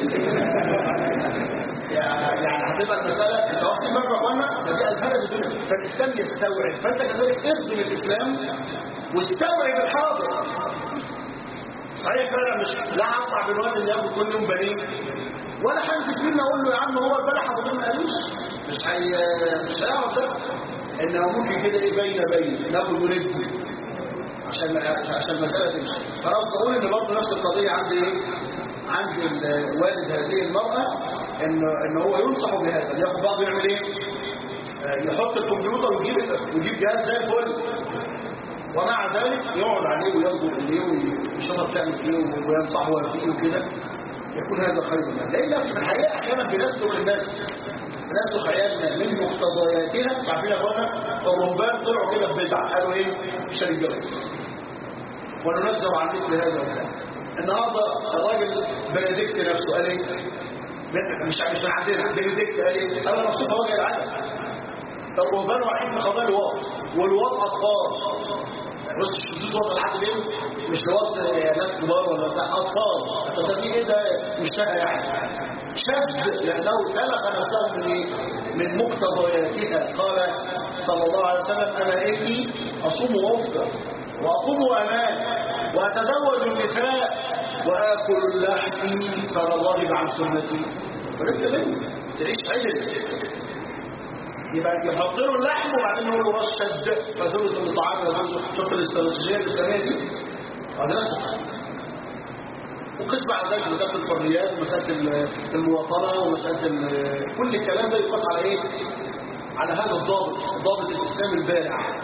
S1: يعني هتبقى المساله انت واخد بالك يا اخوانا ده دي الفرق الدنيا فالاسلام يستوعب فانت كذلك ارسم الاسلام واستوعب الحاضر صحيح فعلا مش لا هطلع بالواد اللي ياخد كل يوم بنين ولا هنزل فينا اقول له يا عم هو البلح ابو ما قالوش مش هي مش هيعرف ده انما ممكن كده ايه بين بين ناخد وندي عشان عشان المساله تمشي خلاص بقول ان برضه نفس القضيه عند ايه عند والد هذه المراه ان ان هو ينصح بهذا ياخد بعضه يعمل ايه يحط الكمبيوتر ويجيب ويجيب جهاز زي الفل ومع ذلك يقعد عليه وينظر اليه ويشوف بتعمل ايه وينصحه فيه وكده يكون هذا خير له لان في الحقيقه احيانا بنسلك الناس نسلك عيالنا من مقتضياتها عارفين يا اخوانا الرهبان طلعوا كده ببدع قالوا ايه مش هنتجوز وننزل عن مثل هذا وكذا النهارده الراجل بنديكت نفسه قال ايه مش مش عندنا بنديكت قال ايه قال انا مبسوط وجه العدد الرهبان واحد من قضايا الوقت والوقت اطفال بص الشذوذ وصل لحد فين مش لوقت ناس كبار ولا بتاع اطفال انت ده ايه ده مش شهر يعني شاذ لانه سلخ نفسه من ايه من مقتضياتها قال صلى الله عليه وسلم انا اني اصوم وافطر واقوم وانام واتزوج النساء واكل اللحم فلا ضارب عن سنتي فلسه منه تعيش عدل يبقى يحط له اللحم وبعدين يقول له رشد فثلث الطعام وثلث شوف الاستراتيجيه الاسلاميه دي هذا نفس وقس بعد ذلك مساله الحريات مساله المواطنه ومساله كل الكلام ده يقاس على ايه؟ على هذا الضابط ضابط الاسلام البارع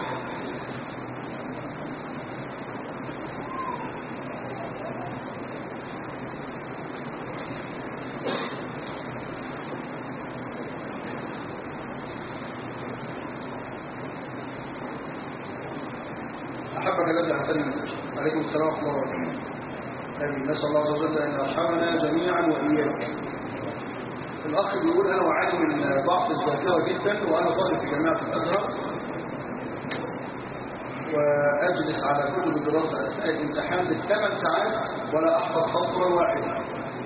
S1: أحبك الذي أحسن عليكم السلام ورحمة الله وبركاته آمين نسأل الله عز وجل أن يرحمنا جميعا وإياك الأخ بيقول أنا وعاني من ضعف الذاكرة جدا وأنا طالب في جامعة الأزهر وأجلس على كتب الدراسة أثناء الامتحان بالثمان ساعات ولا أحفظ سطرا واحدا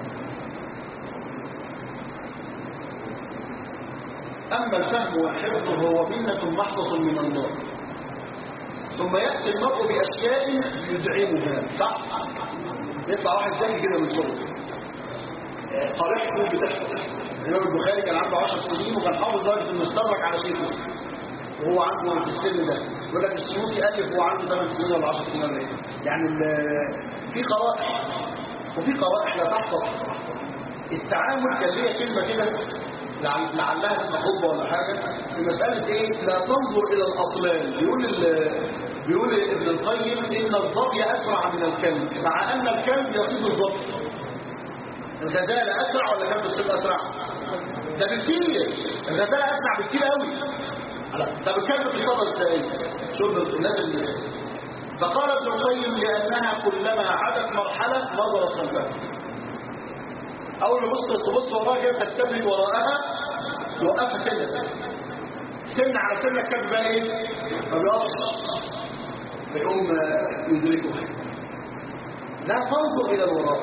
S1: أما الفهم والحفظ فهو منة محضة من الله ثم يأتي المرء بأشياء يدعمها صح؟ يطلع واحد زي كده من صوت قريحته بتحفظ الإمام البخاري كان عنده 10 سنين وكان حافظ درجة المستدرك على شيخه وهو عنده في السن ده يقول لك السيوطي ألف وهو عنده 8 سنين ولا 10 سنين ولا ايه يعني في قرائح وفي قرائح لا تحفظ التعامل كان ليا كلمة كده لعلها اسمها خطبه ولا حاجه في مساله ايه لا تنظر الى الاطلال بيقول بيقول ابن القيم ان الظبي اسرع من الكلب مع ان الكلب يصيد الظبي الغزاله اسرع ولا كلب الصيد اسرع ده بكتير الغزاله اسرع بكتير قوي طب الكلب بيصطاد ازاي شوف الناس اللي فقال ابن القيم لانها كلما عدت مرحله نظرت خلفها اول ما بص تبص وراها كده تستبرد وراءها توقفها سنه سن على سنه كان بقى ايه ما بيقفش فيقوم يدركها لا تنظر الى الوراء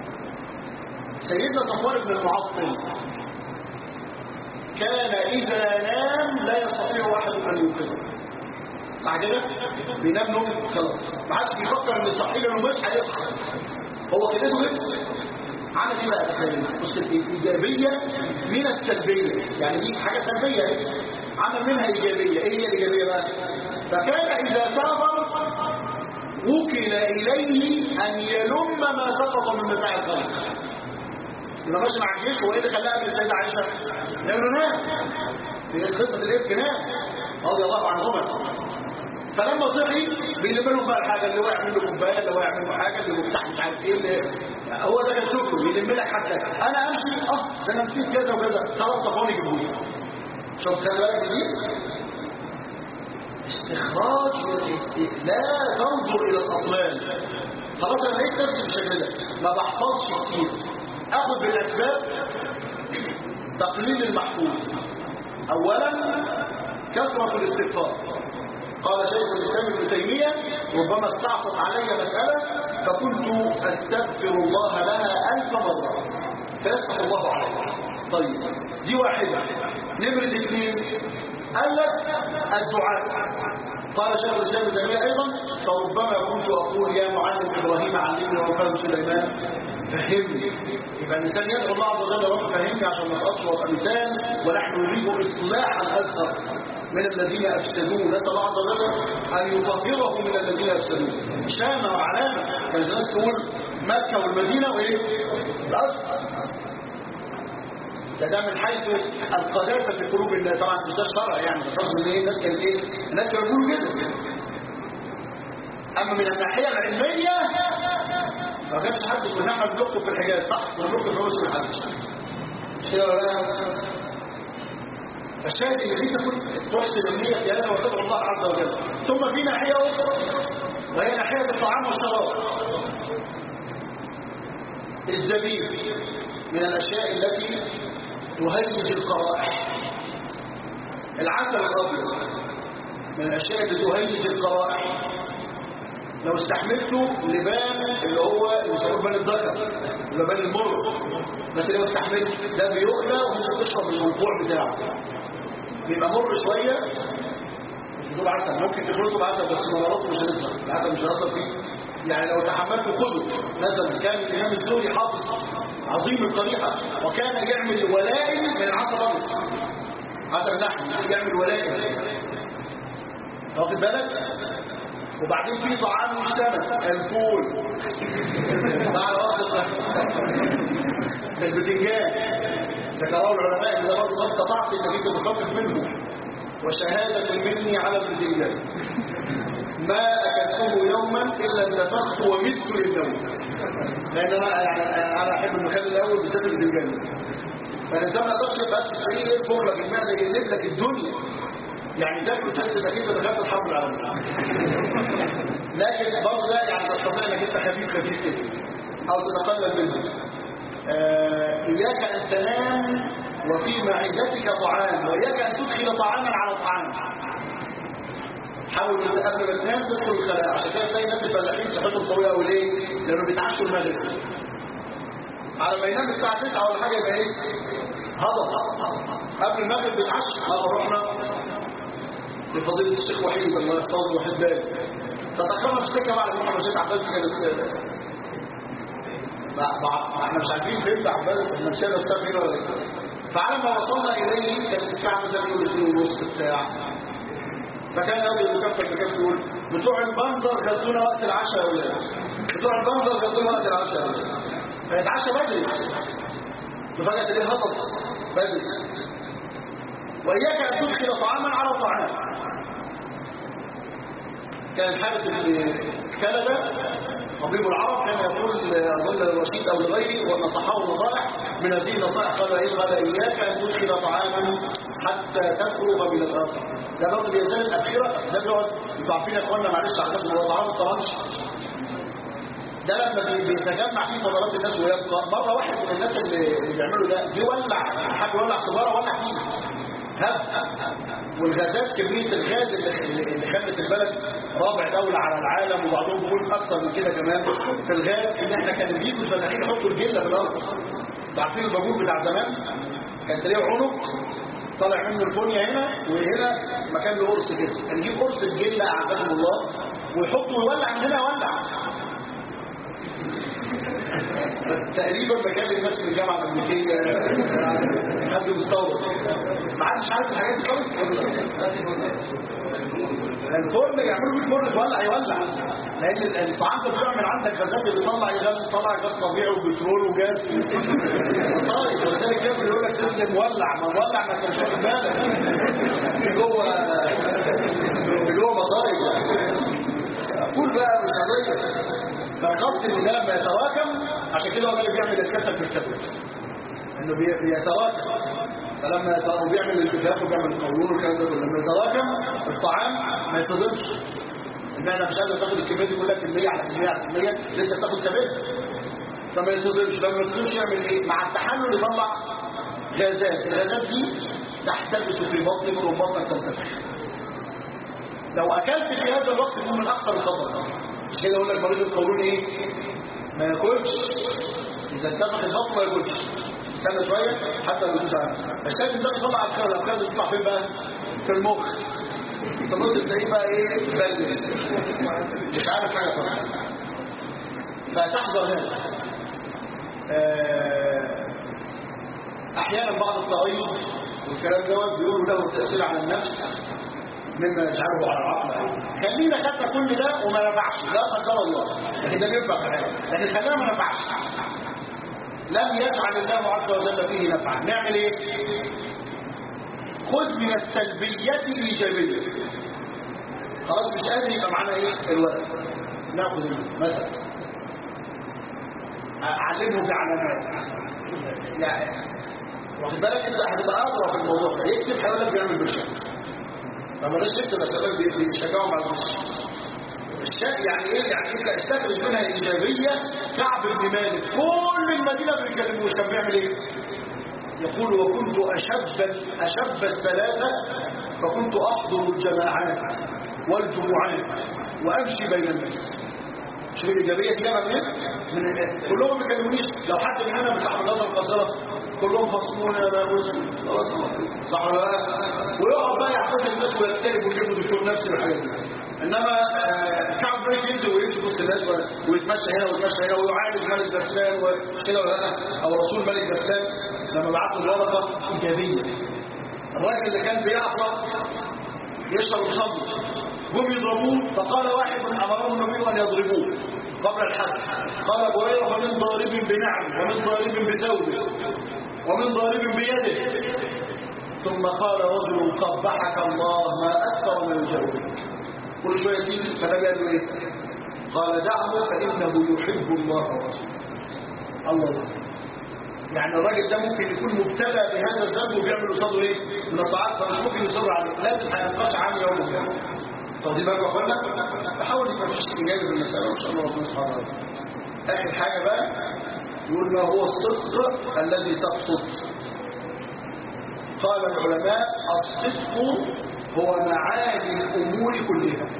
S1: سيدنا صفوان بن المعطل كان اذا نام لا يستطيع احد ان يوقظه بعد كده بينام نوم خلاص ما عادش بيفكر ان يصحي له انه مش هيصحى هو كده كده عمل ايه بقى الاسلامي بص الايجابيه من السلبيه يعني دي حاجه سلبيه اهي. عمل منها ايجابيه ايه هي الايجابيه بقى فكان اذا سافر وكل اليه ان يلم ما سقط من متاع الخلق يبقى ماشي مع الجيش وايه اللي خلاها من السيده عائشه لانه نام في قصه الافك نام رضي الله عنهما فلما صحي بيلم لهم بقى الحاجه اللي وقع منه كوبايه اللي وقع منه حاجه اللي مفتاح مش عارف ايه اللي هو ده كان شكره بيلم لك حتى انا امشي اه ده انا نسيت كذا وكذا خلاص صفوني جيبوا لي شوف خلي بالك دي استخراج لا تنظر الى الاطلال خلاص انا لقيت نفسي بالشكل ده ما بحفظش كتير اخذ بالاسباب تقليل المحفوظ اولا كثره الاستغفار قال شيخ الاسلام ابن تيميه ربما استعصت علي مساله فكنت استغفر الله لها الف مره فيفتح الله علي طيب دي واحده نمره اثنين قال لك الدعاء قال شيخ الاسلام ابن تيميه ايضا فربما كنت اقول يا معلم ابراهيم علمني وفهم سليمان فهمني يبقى الانسان يدعو الله عز وجل رب فهمني عشان ما اسقطش وابقى مثال ونحن نريد اصلاح الاثر من الذين افسدوه نسال الله عز وجل ان يطهره من الذين افسدوه شامه وعلامه كان الناس تقول مكه والمدينه وايه؟ الاصل ده ده من حيث القداسه في قلوب الناس طبعا مش ده الشرع يعني بس قصدي ان ايه الناس كانت ايه؟ الناس كانوا بيقولوا كده اما من الناحيه العلميه ما كانش حد كنا احنا بنخطب في الحجاز صح كنا بنخطب في موسم الحج مش كده ولا لا؟ فالشاهد ان دي تكون تحسن النيه في هذا وتدعو الله عز وجل ثم في ناحيه اخرى وهي ناحيه الطعام والشراب الزبيب من الاشياء التي تهيج القرائح العسل الابيض من الاشياء التي تهيج القرائح لو استحملته لبان اللي هو يسموه لبان الذكر لبان المر بس لو استحملته ده بيغلى وممكن تشرب المنقوع بتاعه بيبقى مر شويه مش بتقول عسل ممكن تخلطه بعسل بس مرارته مش هنسمع العسل مش هنسمع فيه يعني لو تحملته خذه مثلا كان الامام الزهري حافظ عظيم الطريقه وكان يعمل ولائم من العسل الابيض عسل النحل يعمل ولائم واخد بالك وبعدين في طعام مشتمل الفول مع الوقت البتنجان ذكروا العلماء اذا برضه ما استطعت انك انت تخفف منه وشهاده مني على البتنجان ما اكلته يوما الا انتفخت ومت للنوم لان انا يعني انا احب المخلل الاول بالذات البتنجان فالانسان ما يقدرش بس ايه يفوق لك المعده يقلب لك الدنيا يعني تاكل تحس انك انت دخلت الحرب العالميه لكن برضه لا يعني تستطيع انك انت خفيف خفيف كده او تتقلل منه آه اياك ان تنام وفي معدتك طعام واياك ان تدخل طعاما على طعام حاول ان قبل ما تنام تدخل الخلاء عشان كده تلاقي الناس الفلاحين صحتهم قويه قوي ليه؟ لانه بيتعشوا المغرب على ما ينام الساعه 9 ولا حاجه يبقى ايه؟ هضم قبل المغرب بيتعشى مره رحنا لفضيله الشيخ وحيد الله يحفظه وحيد بالي تذكرنا في السكه بعد ما مشيت عباس كانت ما احنا مش عارفين فين عباس احنا مشينا الساعه فين ولا فعلى ما وصلنا اليه كانت الساعه مثلا يقول 2 ونص الساعه فكان الراجل المكفل اللي كان بيقول بتوع البنزر غزونا وقت العشاء يا ولاد بتوع البنزر غزونا وقت العشاء يا ولاد فيتعشى بدري وفجاه تلاقيه هبط بدري واياك ان تدخل طعاما على طعام كان حارس كندا طبيب العرب كان يقول اظن الرشيد او لغيره ونصحه نصائح من هذه النصائح قال ايه قال اياك ان تدخل طعاما حتى تفرغ من الاخر ده برضه بيزال الاخيره ده بيقعد انتوا عارفين يا اخوانا معلش على فكره هو طعام الطرنش ده لما بيتجمع فيه فضلات الناس ويبقى مره واحد من الناس اللي بيعملوا ده بيولع حد يولع سيجاره ولع فيه هب والغازات كمية الغاز اللي, اللي خلت البلد رابع دولة على العالم وبعضهم بيقول أكثر من كده كمان في الغاز إن إحنا كانوا بيجوا الفلاحين يحطوا الجلة في الأرض عارفين البابور بتاع زمان كان تلاقيه عنق طالع منه البنية هنا وهنا مكان له قرص كده كان يجيب قرص الجلة أعزكم الله ويحطه ويولع من هنا يولع تقريبا بكلم الناس من الجامعه الامريكيه يعني حد مستورد ما حدش عارف الحاجات دي خالص الفرن يعملوا فيه فرن تولع يولع لان الطعام ده بيعمل عندك غازات بيطلع غاز بيطلع غاز طبيعي وبترول وجاز طيب ولذلك كده بيقول لك تسلم مولع ما مولع ما كانش واخد بالك في جوه في جوه مصايب قول بقى مش قضيه فالخط ان ده لما يتراكم عشان كده هو ده اللي بيعمل الكسل في الكبد انه بي- بيتراكم فلما يتراكم بيعمل الالتفاف وبيعمل القولون والكلام ده كله لما يتراكم الطعام ما يتضمش المعده مش قادره تاخد الكميه دي كلها كميه على كميه على كميه لسه بتاخد سبب فما يتضمش لما يتضمش يعمل ايه مع التحلل يطلع غازات الغازات دي تحتبس في بطنك وبطنك تنتفخ لو اكلت في هذا الوقت يكون من اكثر الخطر مش كده اقول لك مريض القولون ايه ما ياكلش اذا انتفخ البطن ما ياكلش استنى شويه حتى لو يدوس عنه بس لازم ده يطلع الافكار الافكار دي تطلع فين بقى في المخ تبص تلاقيه بقى ايه بلد مش عارف حاجه خالص فتحذر هذا آه، احيانا بعض الطريق والكلام دوت بيقولوا له تاثير على النفس مما يجعله على العقل خلينا خدنا كل ده وما نفعش لا قدر الله لكن ده بينفع في حاجه لكن خلينا ما نفعش لم يجعل الله عز وجل فيه نفعا نعمل ايه خذ من السلبية إيجابية خلاص مش قادر يبقى معانا ايه الورق ناخذ مثلا اعلمه بعلامات يعني واخد بالك انت هتبقى اقرا في الموضوع ده يكتب هيقول لك بيعمل بالشكل لما الناس تكتب الشباب بيشجعوا مع المسلمين الشيء يعني ايه يعني انت استخرج منها ايجابيه كعب بن مالك كل المدينه بيتكلموا كان بيعمل ايه يقول وكنت اشب اشب الثلاثه فكنت احضر الجماعات والجمعات وامشي بين الناس شوف الايجابيه دي جابها منين من كلهم ما بيكلمونيش لو حد مننا من تحت النظر القذره كلهم خصمونا يا مسلم خلاص صح ولا لا ويقعد بقى يعتذر الناس ويكتئب ويجيبوا دكتور نفسي والحاجات دي انما آه، كعب بريك ينزل ويمشي وسط الناس و- ويتمشى هنا ويتمشى هنا ويعالج ملك بسلان وكده ولا لا او رسول ملك بسلان لما بعت له الورقه ايجابيه الراجل اللي كان بيعطى يشرب الخمر هم يضربوه فقال واحد من امرهم النبي ان يضربوه قبل الحد قال ابو هريره ومن ضارب بنعم ومن ضارب بثوبه ومن ضارب بيده ثم قال رجل قبحك الله ما اكثر من يجاوبك كل شويه تيجي فالنبي قال له ايه قال دعه فانه يحب الله ورسوله الله يعني الراجل ده ممكن يكون مبتلى بهذا الذنب وبيعمل قصاده ايه من الطاعات فمش ممكن يصبر عليه لازم هينقاش عنه يوم القيامه طب دي بقى اخوانا فحاول يبقى مفيش اجابه بالمساله وان شاء الله ربنا سبحانه وتعالى اخر حاجه بقى يقول ما هو الصدق الذي تقصد قال العلماء الصدق هو معاني الامور كلها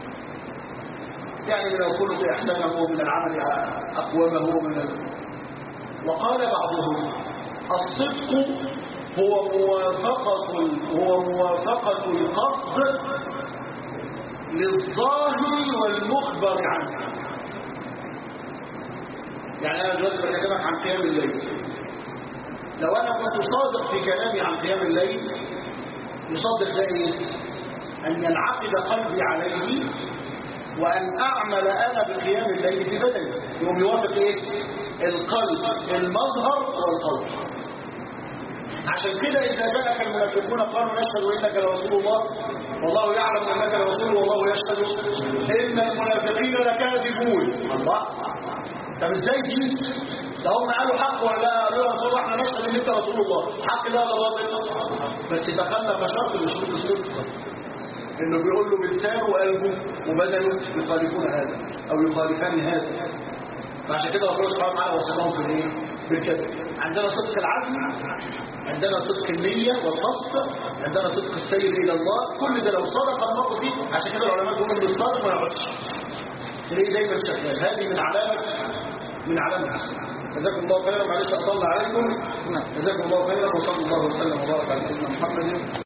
S1: يعني من الخلق احسنه ومن العمل اقومه ومن ال... وقال بعضهم الصدق هو موافقة هو موافقة القصد للظاهر والمخبر عنه يعني أنا دلوقتي بكلمك عن قيام الليل لو أنا كنت صادق في كلامي عن قيام الليل يصدق ده إيه؟ أن ينعقد قلبي عليه وأن أعمل أنا بقيام الليل في بدني يوم يوافق إيه؟ القلب المظهر والقول عشان كده إذا جاءك المنافقون قالوا نشهد إنك لرسول الله والله يعلم أنك لرسول والله يشهد إن المنافقين لكاذبون الله طب ازاي دي ده هم قالوا حق ولا قالوا يا رسول الله احنا نشهد ان انت رسول الله حق ده ولا باطل بس تخلف شرط من شروط الصدق انه بيقول له بلسانه وقلبه وبدنه يخالفون هذا او يخالفان هذا فعشان كده ربنا سبحانه وتعالى وصفهم في الايه بالكذب عندنا صدق العزم عندنا صدق النية والقصد عندنا صدق السير إلى الله كل ده لو صدق المرء فيه عشان كده العلماء بيقولوا ان الصادق ما يقعدش تلاقيه دايما شغال هذه من علامة من علامة الحسن جزاكم الله خيرا معلش أطلع عليكم جزاكم الله خيرا وصلى الله وسلم وبارك على سيدنا محمد